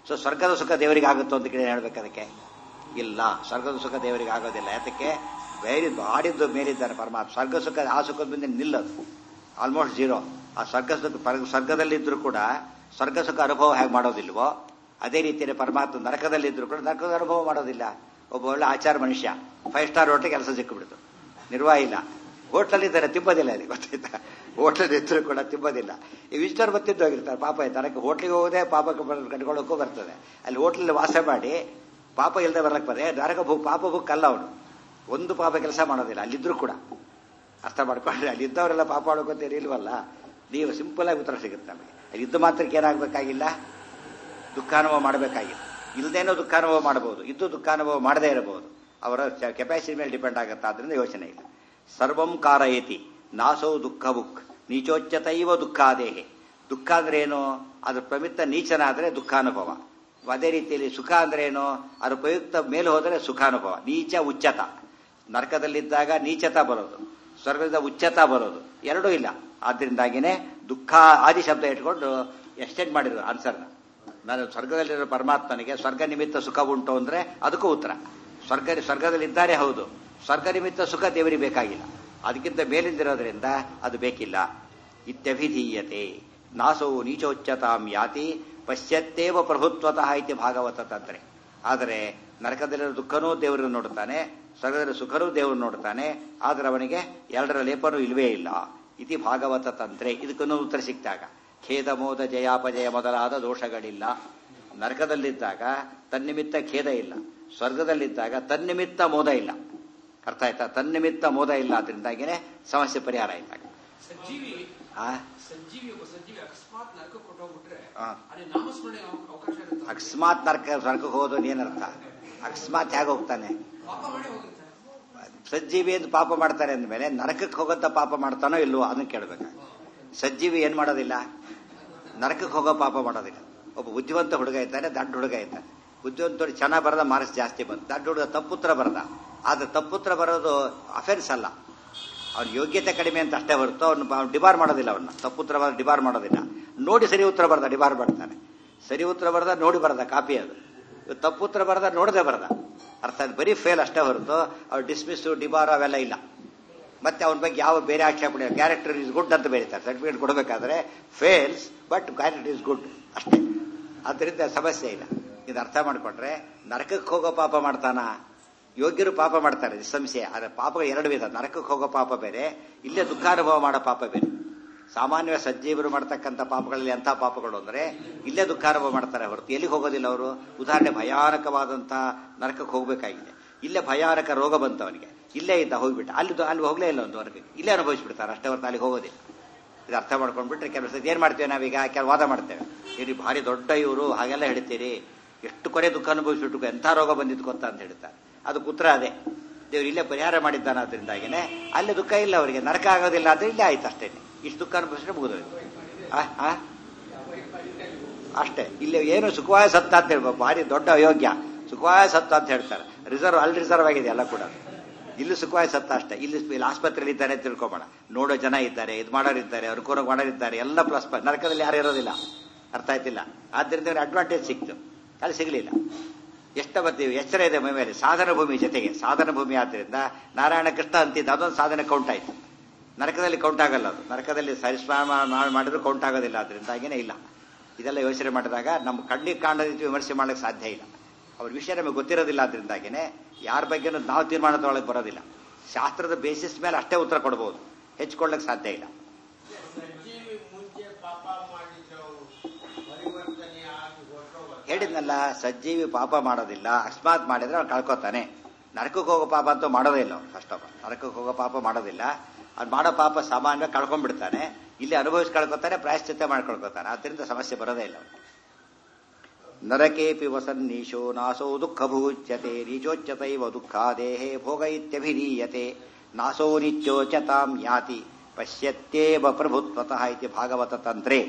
S1: ಸೊ ಸ್ವರ್ಗದ ಸುಖ ದೇವರಿಗೆ ಆಗುತ್ತೋ ಅಂತ ಕೇಳಿ ಹೇಳ್ಬೇಕು ಅದಕ್ಕೆ ಇಲ್ಲ ಸ್ವರ್ಗದ ಸುಖ ದೇವರಿಗೆ ಆಗೋದಿಲ್ಲ ಯಾತಕ್ಕೆ ಬೇರೆ ಆಡಿದ್ದು ಮೇಲಿದ್ದಾನೆ ಪರಮಾತ್ಮ ಸ್ವರ್ಗ ಸುಖ ಆ ಸುಖದ ಮುಂದೆ ನಿಲ್ಲದು ಆಲ್ಮೋಸ್ಟ್ ಜೀರೋ ಆ ಸ್ವರ್ಗ ಸುಖ ಪರ- ಸ್ವರ್ಗದಲ್ಲಿದ್ರೂ ಕೂಡ ಸ್ವರ್ಗ ಸುಖ ಅನುಭವ ಹೇಗೆ ಮಾಡೋದಿಲ್ವೋ ಅದೇ ರೀತಿಯಲ್ಲಿ ಪರಮಾತ್ಮ ನರಕದಲ್ಲಿದ್ರೂ ಕೂಡ ನರಕದ ಅನುಭವ ಮಾಡೋದಿಲ್ಲ ಒಬ್ಬ ಒಳ್ಳೆ ಆಚಾರ ಮನುಷ್ಯ ಫೈವ್ ಸ್ಟಾರ್ ಹೋಟೆಲ್ ಕೆಲಸ ಸಿಕ್ಕಿಬಿಡ್ತು ನಿರ್ವಾಹ ಇಲ್ಲ ಹೋಟ್ಲಲ್ಲಿ ಇದ್ದಾರೆ ತಿಂಬೋದಿಲ್ಲ ಅಲ್ಲಿ ಗೊತ್ತಾಯ್ತಾ ಹೋಟ್ಲಲ್ಲಿ ಇದ್ರೂ ಕೂಡ ತಿಂಬೋದಿಲ್ಲ ಈ ವಿಜಿಟರ್ ಬತ್ತಿದ್ದು ಹೋಗಿರ್ತಾರೆ ಪಾಪ ನರಕ ಹೋಟ್ಲಿಗೆ ಹೋಗೋದೇ ಪಾಪ ಕಟ್ಕೊಳ್ಳೋಕ್ಕೂ ಬರ್ತದೆ ಅಲ್ಲಿ ಹೋಟ್ಲಲ್ಲಿ ವಾಸ ಮಾಡಿ ಪಾಪ ಇಲ್ಲದೆ ಬರ್ಲಕ್ಕೆ ಬರ್ತದೆ ನರಕ ಭೂ ಪಾಪ ಬುಕ್ ಅಲ್ಲ ಅವನು ಒಂದು ಪಾಪ ಕೆಲಸ ಮಾಡೋದಿಲ್ಲ ಅಲ್ಲಿದ್ರೂ ಕೂಡ ಅರ್ಥ ಮಾಡ್ಕೊಂಡ್ರೆ ಅಲ್ಲಿ ಇದ್ದವರೆಲ್ಲ ಪಾಪ ಮಾಡ್ಕೊತೀರಿ ಇಲ್ವಲ್ಲ ನೀವು ಸಿಂಪಲ್ ಆಗಿ ಉತ್ತರ ಸಿಗುತ್ತೆ ನಮಗೆ ಅಲ್ಲಿ ಇದ್ದ ಮಾತ್ರಕ್ಕೆ ಏನಾಗಬೇಕಾಗಿಲ್ಲ ದುಃಖಾನುಭವ ಮಾಡಬೇಕಾಗಿಲ್ಲ ಇಲ್ಲದೇನೋ ದುಃಖಾನುಭವ ಮಾಡಬಹುದು ಇದ್ದು ದುಃಖಾನುಭವ ಮಾಡದೇ ಇರಬಹುದು ಅವರ ಕೆಪಾಸಿಟಿ ಮೇಲೆ ಡಿಪೆಂಡ್ ಆಗುತ್ತೆ ಆದ್ರಿಂದ ಯೋಚನೆ ಇಲ್ಲ ಸರ್ವಂ ಕಾರಯತಿ ನಾಸೋ ದುಃಖ ಬುಕ್ ನೀಚೋಚ್ಚತೈವ ದುಃಖಾದೇಹೆ ದುಃಖ ಅಂದ್ರೆ ಏನು ಅದ್ರ ಪ್ರಮಿತ್ತ ನೀಚನಾದ್ರೆ ದುಃಖಾನುಭವ ಅದೇ ರೀತಿಯಲ್ಲಿ ಸುಖ ಅಂದ್ರೆ ಏನು ಅದ್ರ ಪ್ರಯುಕ್ತ ಮೇಲೆ ಹೋದರೆ ಸುಖಾನುಭವ ನೀಚ ಉಚ್ಚತ ನರಕದಲ್ಲಿದ್ದಾಗ ನೀಚತ ಬರೋದು ಸ್ವರ್ಗದಿಂದ ಉಚ್ಚತ ಬರೋದು ಎರಡೂ ಇಲ್ಲ ಆದ್ರಿಂದಾಗಿನೇ ದುಃಖ ಆದಿ ಶಬ್ದ ಇಟ್ಕೊಂಡು ಎಕ್ಸ್ಟೆಂಡ್ ಮಾಡಿದ್ರು ಆನ್ಸರ್ನ ನಾನು ಸ್ವರ್ಗದಲ್ಲಿರೋ ಪರಮಾತ್ಮನಿಗೆ ಸ್ವರ್ಗ ನಿಮಿತ್ತ ಸುಖ ಉಂಟು ಅಂದ್ರೆ ಅದಕ್ಕೂ ಉತ್ತರ ಸ್ವರ್ಗ ಸ್ವರ್ಗದಲ್ಲಿದ್ದಾರೆ ಹೌದು ಸ್ವರ್ಗ ನಿಮಿತ್ತ ಸುಖ ದೇವರಿಗೆ ಬೇಕಾಗಿಲ್ಲ ಅದಕ್ಕಿಂತ ಮೇಲಿಂದಿರೋದ್ರಿಂದ ಅದು ಬೇಕಿಲ್ಲ ಇತ್ಯಭಿಧೀಯತೆ ನಾಸೋ ನೀಚೋಚ್ಚತಾಂ ಯಾತಿ ಪಶ್ಯತ್ತೇವ ಪ್ರಭುತ್ವತಃ ಇತಿ ಭಾಗವತ ತಂತ್ರೆ ಆದರೆ ನರಕದಲ್ಲಿರೋ ದುಃಖನೂ ದೇವರನ್ನು ನೋಡುತ್ತಾನೆ ಸ್ವರ್ಗದಲ್ಲಿ ಸುಖನೂ ದೇವರು ನೋಡುತ್ತಾನೆ ಆದರೆ ಅವನಿಗೆ ಎರಡರ ಲೇಪನೂ ಇಲ್ವೇ ಇಲ್ಲ ಇತಿ ಭಾಗವತ ತಂತ್ರೆ ಇದಕ್ಕೂ ಉತ್ತರ ಸಿಕ್ತಾಗ ಖೇದ ಮೋದ ಜಯಾಪಜಯ ಮೊದಲಾದ ದೋಷಗಳಿಲ್ಲ ನರಕದಲ್ಲಿದ್ದಾಗ ತನ್ನಿಮಿತ್ತ ಖೇದ ಇಲ್ಲ ಸ್ವರ್ಗದಲ್ಲಿದ್ದಾಗ ತನ್ನಿಮಿತ್ತ ಮೋದ ಇಲ್ಲ ಅರ್ಥ ಆಯ್ತಾ ತನ್ನಿಮಿತ್ತ ಮೋದ ಇಲ್ಲ ಅದರಿಂದಾಗಿನೇ ಸಮಸ್ಯೆ ಪರಿಹಾರ ಆಯ್ತಾಗ
S2: ಸಜ್ಜೀವಿ
S1: ಆ
S2: ಸಜ್ಜೀವಿ ಒಬ್ಬ ಸಜ್ಜೀವಿ ಅಕಸ್ಮಾತ್ ನರಕ ಕೊಟ್ಟೋಗ್ಬಿಟ್ರೆ
S1: ಆ.
S2: ಅಲ್ಲಿ ನಾಮಸ್ಮರಣೆ ಅವ- ಅವಕಾಶ ಇರುತ್ತೆ
S1: ಅಕಸ್ಮಾತ್ ನರಕ ಸ್ವರ್ಗಕ್ಕೆ ಹೋಗೋದು ಏನರ್ಥ ಅಕಸ್ಮಾತ್ ಹೇಗೆ ಹೋಗ್ತಾನೆ
S2: ಪಾಪ ಮಾಡಿ ಹೋಗಿರ್ತಾರೆ
S1: ಸಜ್ಜೀವಿ ಎಂದು ಪಾಪ ಮಾಡ್ತಾನೆ ಅಂದಮೇಲೆ ನರಕಕ್ಕೆ ಹೋಗಂತ ಪಾಪ ಮಾಡ್ತಾನೋ ಇಲ್ವೋ ಅದನ್ನ ಕೇಳಬೇಕು ಸಜ್ಜೀವಿ ಏನ್ ಮಾಡೋದಿಲ್ಲ ನರಕಕ್ಕೆ ಹೋಗೋ ಪಾಪ ಮಾಡೋದಿಲ್ಲ ಒಬ್ಬ ಬುದ್ಧಿವಂತ ಹುಡುಗ ಇದ್ದಾನೆ ದಡ್ಡ ಹುಡುಗ ಇದ್ದಾನೆ ಬುದ್ಧಿವಂತ ಚೆನ್ನಾಗಿ ಬರದ ಮಾರ್ಕ್ಸ್ ಜಾಸ್ತಿ ಬಂತು ದಡ್ಡ ಹುಡುಗ ತಪ್ಪುತ್ರ ಬರದ ಆದ್ರೆ ತಪ್ಪುತ್ರ ಬರೋದು ಅಫೆನ್ಸ್ ಅಲ್ಲ ಅವ್ನ ಯೋಗ್ಯತೆ ಕಡಿಮೆ ಅಂತ ಅಷ್ಟೇ ಹೊರತು ಅವ್ನು ಡಿಬಾರ್ ಮಾಡೋದಿಲ್ಲ ಅವನ್ನ ತಪ್ಪುತ್ರ ಬರ ಡಿಬಾರ್ ಮಾಡೋದಿಲ್ಲ ನೋಡಿ ಸರಿ ಉತ್ತರ ಬರ್ದ ಡಿಬಾರ್ ಮಾಡ್ತಾನೆ ಸರಿ ಉತ್ತರ ಬರ್ದ ನೋಡಿ ಬರದ ಕಾಪಿ ಅದು ಇವ್ರು ತಪ್ಪುತ್ರ ಬರ್ದ ನೋಡದೆ ಬರ್ದ ಅರ್ಥ ಅದು ಬರೀ ಫೇಲ್ ಅಷ್ಟೇ ಹೊರತು ಅವ್ರು ಡಿಸ್ಮಿಸ್ ಡಿಬಾರ್ ಅವೆಲ್ಲ ಇಲ್ಲ ಮತ್ತೆ ಅವನ ಬಗ್ಗೆ ಯಾವ ಬೇರೆ ಆಕ್ಷೇಪಣೆ ಕ್ಯಾರೆಕ್ಟರ್ ಇಸ್ ಗುಡ್ ಅಂತ ಬೇರೀತಾರೆ ಸರ್ಟಿಫಿಕೇಟ್ ಕೊಡಬೇಕಾದ್ರೆ fails but character is good ಅಷ್ಟೇ ಅದರಿಂದ ಸಮಸ್ಯೆ ಇಲ್ಲ ಇದು ಅರ್ಥ ಮಾಡ್ಕೊಂಡ್ರೆ ನರಕಕ್ಕೆ ಹೋಗೋ ಪಾಪ ಮಾಡ್ತಾನ ಯೋಗ್ಯರು ಪಾಪ ಮಾಡ್ತಾರೆ ನಿಸ್ಸಂಶಯ ಆದ್ರೆ ಪಾಪಗಳು ಎರಡು ವಿಧ ನರಕಕ್ಕೆ ಹೋಗೋ ಪಾಪ ಬೇರೆ ಇಲ್ಲೇ ದುಃಖಾನುಭವ ಮಾಡೋ ಪಾಪ ಬೇರೆ ಸಾಮಾನ್ಯ ಸಜ್ಜೀವರು ಮಾಡ್ತಕ್ಕಂಥ ಪಾಪಗಳಲ್ಲಿ ಎಂಥ ಪಾಪಗಳು ಅಂದ್ರೆ ಇಲ್ಲೇ ದುಃಖಾನುಭವ ಮಾಡ್ತಾರೆ ಹೊರತು ಎಲ್ಲಿಗೆ ಹೋಗೋದಿಲ್ಲ ಅವರು ಉದಾಹರಣೆ ಭಯಾನಕವಾದಂಥ ನರಕಕ್ಕೆ ಹೋಗಬೇಕಾಗಿದೆ ಇಲ್ಲೇ ಭಯಾನಕ ರೋಗ ಬಂತು ಅವನಿಗೆ ಇಲ್ಲೇ ಇದ್ದ ಹೋಗ್ಬಿಟ್ಟ ಅಲ್ಲಿ ಅಲ್ಲಿ ಹೋಗ್ಲೇ ಇಲ್ಲ ಒಂದು ವರ್ಗ ಇಲ್ಲೇ ಅನುಭವಿಸ್ಬಿಡ್ತಾರೆ ಅಷ್ಟೇ ಹೊರತು ಅಲ್ಲಿಗೆ ಹೋಗೋದಿಲ್ಲ ಇದು ಅರ್ಥ ಮಾಡ್ಕೊಂಡ್ಬಿಟ್ರೆ ಕೆಲವು ಸತಿ ಏನ್ ಮಾಡ್ತೇವೆ ನಾವೀಗ ಕೆಲವು ವಾದ ಮಾಡ್ತೇವೆ ಇವ್ರಿ ಭಾರಿ ದೊಡ್ಡ ಇವರು ಹಾಗೆಲ್ಲ ಹೇಳ್ತೀರಿ ಎಷ್ಟು ಕೊನೆ ದುಃಖ ಅನುಭವಿಸ್ಬಿಟ್ಟು ಎಂಥ ರೋಗ ಬಂದಿತ್ತು ಗೊತ್ತಾ ಅಂತ ಹೇಳ್ತಾರೆ ಅದಕ್ಕೆ ಉತ್ತರ ಅದೇ ದೇವ್ರು ಇಲ್ಲೇ ಪರಿಹಾರ ಮಾಡಿದ್ದಾನ ಅದರಿಂದಾಗಿನೇ ಅಲ್ಲಿ ದುಃಖ ಇಲ್ಲ ಅವರಿಗೆ ನರಕ ಆಗೋದಿಲ್ಲ ಅಂದ್ರೆ ಇಲ್ಲೇ ಆಯ್ತು ಅಷ್ಟೇ ಇಷ್ಟು ದುಃಖ ಅನುಭವಿಸಿದ್ರೆ ಮುಗಿದೋಯ್ತು ಆ ಆ? ಅಷ್ಟೇ ಇಲ್ಲಿ ಏನು ಸುಖವಾಯ ಸತ್ತ ಅಂತ ಹೇಳ್ಬೋದು ಭಾರಿ ದೊಡ್ಡ ಅಯೋಗ್ಯ ಸುಖವಾಯ ಸತ್ತ ಅಂತ ಹೇಳ್ತಾರೆ ರಿಸರ್ವ್ ಅಲ್ಲಿ ರಿಸರ್ವ್ ಆಗಿದೆ ಎಲ್ಲ ಕೂಡ ಇಲ್ಲಿ ಸುಖವಾಯ ಸತ್ತ ಅಷ್ಟೇ ಇಲ್ಲಿ ಇಲ್ಲಿ ಆಸ್ಪತ್ರೆಯಲ್ಲಿ ಇದ್ದಾರೆ ಅಂತ ತಿಳ್ಕೊಬೋಣ ನೋಡೋ ಜನ ಇದ್ದಾರೆ ಇದು ಮಾಡೋರು ಇದ್ದಾರೆ ಅನುಕೂಲ ಮಾಡೋರಿದ್ದಾರೆ ಎಲ್ಲ ಪ್ಲಸ್ ಪಾಯಿಂಟ್ ನರಕದಲ್ಲಿ ಯಾರು ಇರೋದಿಲ್ಲ ಅರ್ಥ ಆಯ್ತಿಲ್ಲ ಆದ್ರಿಂದ ಅಡ್ವಾಂಟೇಜ್ ಸಿಕ್ತು ಅಲ್ಲಿ ಸಿಗಲಿಲ್ಲ ಎಷ್ಟು ಬರ್ತೀವಿ ಎಚ್ಚರ ಇದೆ ಮೈ ಮೇಲೆ ಸಾಧನ ಭೂಮಿ ಜೊತೆಗೆ ಸಾಧನ ಭೂಮಿ ಆದ್ದರಿಂದ ನಾರಾಯಣ ಕೃಷ್ಣ ಅಂತಿದ್ದ ಅದೊಂದು ಸಾಧನೆ ಕೌಂಟ್ ಆಯ್ತು ನರಕದಲ್ಲಿ ಕೌಂಟ್ ಆಗಲ್ಲ ಅದು ನರಕದಲ್ಲಿ ಸರಿಸ್ನಾನ ಮಾಡಿದ್ರು ಕೌಂಟ್ ಆಗೋದಿಲ್ಲ ಅದರಿಂದಾಗಿನೇ ಇಲ್ಲ ಇದೆಲ್ಲ ಯೋಚನೆ ಮಾಡಿದಾಗ ನಮ್ಮ ಕಣ್ಣಿಗೆ ಕಾಣದ ರೀತಿ ವಿಮರ್ಶೆ ಮಾಡಕ್ಕೆ ಸಾಧ್ಯ ಇಲ್ಲ ಅವ್ರ ವಿಷಯ ನಮಗೆ ಗೊತ್ತಿರೋದಿಲ್ಲ ಅದರಿಂದಾಗಿನೇ ಯಾರ ಬಗ್ಗೆನೂ ನಾವು ತೀರ್ಮಾನ ತಗೊಳಕ್ ಬರೋದಿಲ್ಲ ಶಾಸ್ತ್ರದ ಬೇಸಿಸ್ ಮೇಲೆ ಅಷ್ಟೇ ಉತ್ತರ ಕೊಡ್ಬೋದು ಹೆಚ್ಚಿಕೊಳ್ಳಕ್ ಸಾಧ್ಯ ಇಲ್ಲ
S3: ಸಜ್ಜೀವಿ ಮುಂಚೆ ಪಾಪ ಮಾಡಿದ್ದವು ಪರಿವರ್ತನೆ ಆಗಿ ಹೊರಟೋಗ
S1: ಹೇಳಿದ್ನಲ್ಲ ಸಜ್ಜೀವಿ ಪಾಪ ಮಾಡೋದಿಲ್ಲ ಅಕಸ್ಮಾತ್ ಮಾಡಿದ್ರೆ ಅವ್ನು ಕಳ್ಕೊತಾನೆ ನರಕಕ್ಕೆ ಹೋಗೋ ಪಾಪ ಅಂತೂ ಮಾಡೋದೇ ಇಲ್ಲ ಅವ್ನು ಫಸ್ಟ್ ಆಫ್ ಆಲ್ ನರಕಕ್ಕೆ ಹೋಗೋ ಪಾಪ ಮಾಡೋದಿಲ್ಲ ಅವ್ನು ಮಾಡೋ ಪಾಪ ಸಾಮಾನ್ಯ ಕಳ್ಕೊಂಡ್ಬಿಡ್ತಾನೆ ಇಲ್ಲಿ ಅನುಭವಿಸಿ ಕಳ್ಕೊತಾನೆ ಪ್ರಾಯಶ್ಚಿತ್ತ ಮಾಡ್ಕೊಳ್ಕೊತಾನೆ ಆದ್ದರಿಂದ ಸಮಸ್ಯೆ ಬರೋದೇ ಇಲ್ಲ ಅವ್ನಿಗೆ. ನರಕೇಪಿ ವಸನ್ನೀಶೋ ನಾಸೋ ದುಃಖ ಭೂಚ್ಯತೆ ನೀಚೋಚ್ಯತೈವ ದುಃಖಾದೇಹೇ ಭೋಗ ಇತ್ಯಭಿಧೀಯತೆ ನಾಸೋ ನಿತ್ಯೋಚ್ಯತಾಂ ಯಾತಿ ಪಶ್ಯತ್ಯೇವ ಪ್ರಭುತ್ವತಃ ಇತಿ ಭಾಗವತ ತಂತ್ರೆ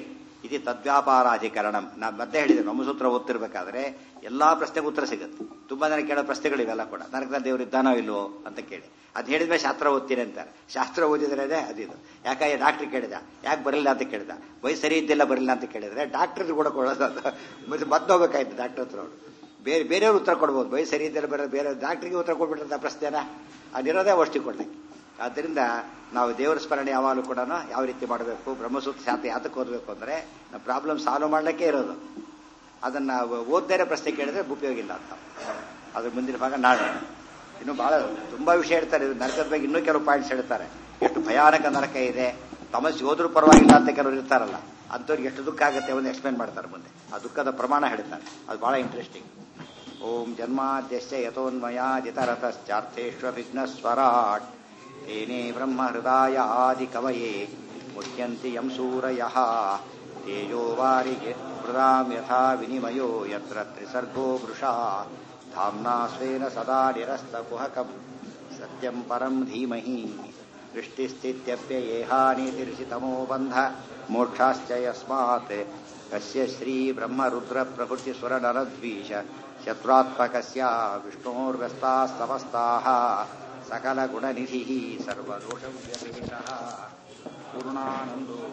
S1: ಇದು ತದ್ವ್ಯಾಪಾರಾಧಿಕರಣ ನಾನು ಮತ್ತೆ ಹೇಳಿದೆ ಬ್ರಹ್ಮಸೂತ್ರ ಓದ್ತಿರ್ಬೇಕಾದ್ರೆ ಎಲ್ಲಾ ಪ್ರಶ್ನೆಗೂ ಉತ್ತರ ಸಿಗುತ್ತೆ ತುಂಬಾ ಜನ ಕೇಳೋ ಪ್ರಶ್ನೆಗಳಿವೆಲ್ಲ ಕೂಡ ನರಕದಲ್ಲಿ ದೇವರು ಇದ್ದಾನೋ ಇಲ್ವೋ ಅಂತ ಕೇಳಿ ಅದು ಹೇಳಿದ್ಮೇಲೆ ಶಾಸ್ತ್ರ ಓದ್ತೀನಿ ಅಂತಾರೆ ಶಾಸ್ತ್ರ ಓದಿದ್ರೆ ಅದಿದು ಯಾಕೆ ಡಾಕ್ಟರ್ ಕೇಳಿದ ಯಾಕೆ ಬರಲಿಲ್ಲ ಅಂತ ಕೇಳಿದ ವಯಸ್ಸು ಸರಿ ಇದ್ದಿಲ್ಲ ಬರಲಿಲ್ಲ ಅಂತ ಕೇಳಿದ್ರೆ ಡಾಕ್ಟರ್ ಕೂಡ ಕೊಡೋದು ಅದು ಮತ್ತೆ ಮತ್ತೆ ಹೋಗ್ಬೇಕಾಯ್ತು ಡಾಕ್ಟರ್ ಹತ್ರ ಅವ್ರು ಬೇರೆ ಬೇರೆಯವ್ರು ಉತ್ತರ ಕೊಡ್ಬೋದು ವಯಸ್ಸು ಸರಿ ಇದ್ದಿಲ್ಲ ಬರೋದು ಬೇರೆ ಡಾಕ್ಟ್ರಿಗೆ ಉತ್ತರ ಕೊಟ್ಬಿಟ್ರಂತ ಪ್ರಶ್ನೆನ ಅದಿರೋದೇ ಅವಷ್ಟಿ ಕೊಡ್ಲಿಕ್ಕೆ ಆದ್ದರಿಂದ ನಾವು ದೇವರ ಸ್ಮರಣೆ ಯಾವಾಗಲೂ ಕೂಡ ಯಾವ ರೀತಿ ಮಾಡಬೇಕು ಬ್ರಹ್ಮಸೂತ್ರ ಶಾಸ್ತ್ರ ಯಾತಕ್ಕೆ ಓದಬೇಕು ಅಂದ್ರೆ ನಾವು ಪ್ರಾಬ್ಲಮ್ ಸಾಲ್ವ್ ಮಾಡ್ಲಿಕ್ಕೆ ಇರೋದು ಅದನ್ನ ಓದ್ದೇನೆ ಪ್ರಶ್ನೆ ಕೇಳಿದ್ರೆ ಉಪಯೋಗ ಇಲ್ಲ ಅಂತ ಅದ್ರ ಮುಂದಿನ ಭಾಗ ನಾಳೆ ಇನ್ನು ಬಹಳ ತುಂಬಾ ವಿಷಯ ಹೇಳ್ತಾರೆ ಇದು ನರಕದ ಬಗ್ಗೆ ಇನ್ನೂ ಕೆಲವು ಪಾಯಿಂಟ್ಸ್ ಹೇಳ್ತಾರೆ ಎಷ್ಟು ಭಯಾನಕ ನರಕ ಇದೆ ತಮಸ್ಸೆ ಹೋದ್ರೂ ಪರವಾಗಿಲ್ಲ ಅಂತ ಕೆಲವರು ಇರ್ತಾರಲ್ಲ ಅಂಥವ್ರಿಗೆ ಎಷ್ಟು ದುಃಖ ಆಗುತ್ತೆ ಅವನ್ನ ಎಕ್ಸ್ಪ್ಲೇನ್ ಮಾಡ್ತಾರೆ ಮುಂದೆ ಆ ದುಃಖದ ಪ್ರಮಾಣ ಹೇಳ್ತಾರೆ ಅದು ಬಹಳ ಇಂಟ್ರೆಸ್ಟಿಂಗ್ ಓಂ ಜನ್ಮಾದ್ಯಶ್ಚ ಯಥೋನ್ಮಯಾದಿತರತಶ್ಚಾರ್ಥೇಷ್ವಭಿಘ್ನಸ್ವರಾಟ್ ತೇನೇ ಬ್ರಹ್ಮ ಹೃದಯ ಆದಿ ಕವಯೇ ಮುಹ್ಯಂತಿ ಯಂ ಸೂರಯಃ ತೇಜೋ ವಾರಿಗೆ ಹೃದಾಂ ಯಥಾ ವಿನಿಮಯೋ ಯತ್ರ ತ್ರಿಸರ್ಗೋ ವೃಷಾ ಧಾಮ್ನಾ ಸ್ವೇನ ಸದಾ ನಿರಸ್ತಕುಹಕಂ ಸತ್ಯಂ ಪರಂ ಧೀಮಹಿ ಸೃಷ್ಟಿಸ್ಥಿತ್ಯಪ್ಯಯೇಹಾನಿತಿರ್ಷಿತಮೋ ಬಂಧ ಮೋಕ್ಷಾಶ್ಚ ಯಸ್ಮಾತ್ ಕಸ್ಯ ಶ್ರೀ ಬ್ರಹ್ಮರುದ್ರ ಪ್ರಭೃತಿ ಸುರನರದ್ವೀಶ ಶತ್ರುತ್ಮಕಸ್ಯ ವಿಷ್ಣೋರ್ವ್ಯಸ್ತಾः ಸಮಸ್ತಾः सकलगुणनिधिः सर्वदोषव्यपेतः पूर्णानन्दो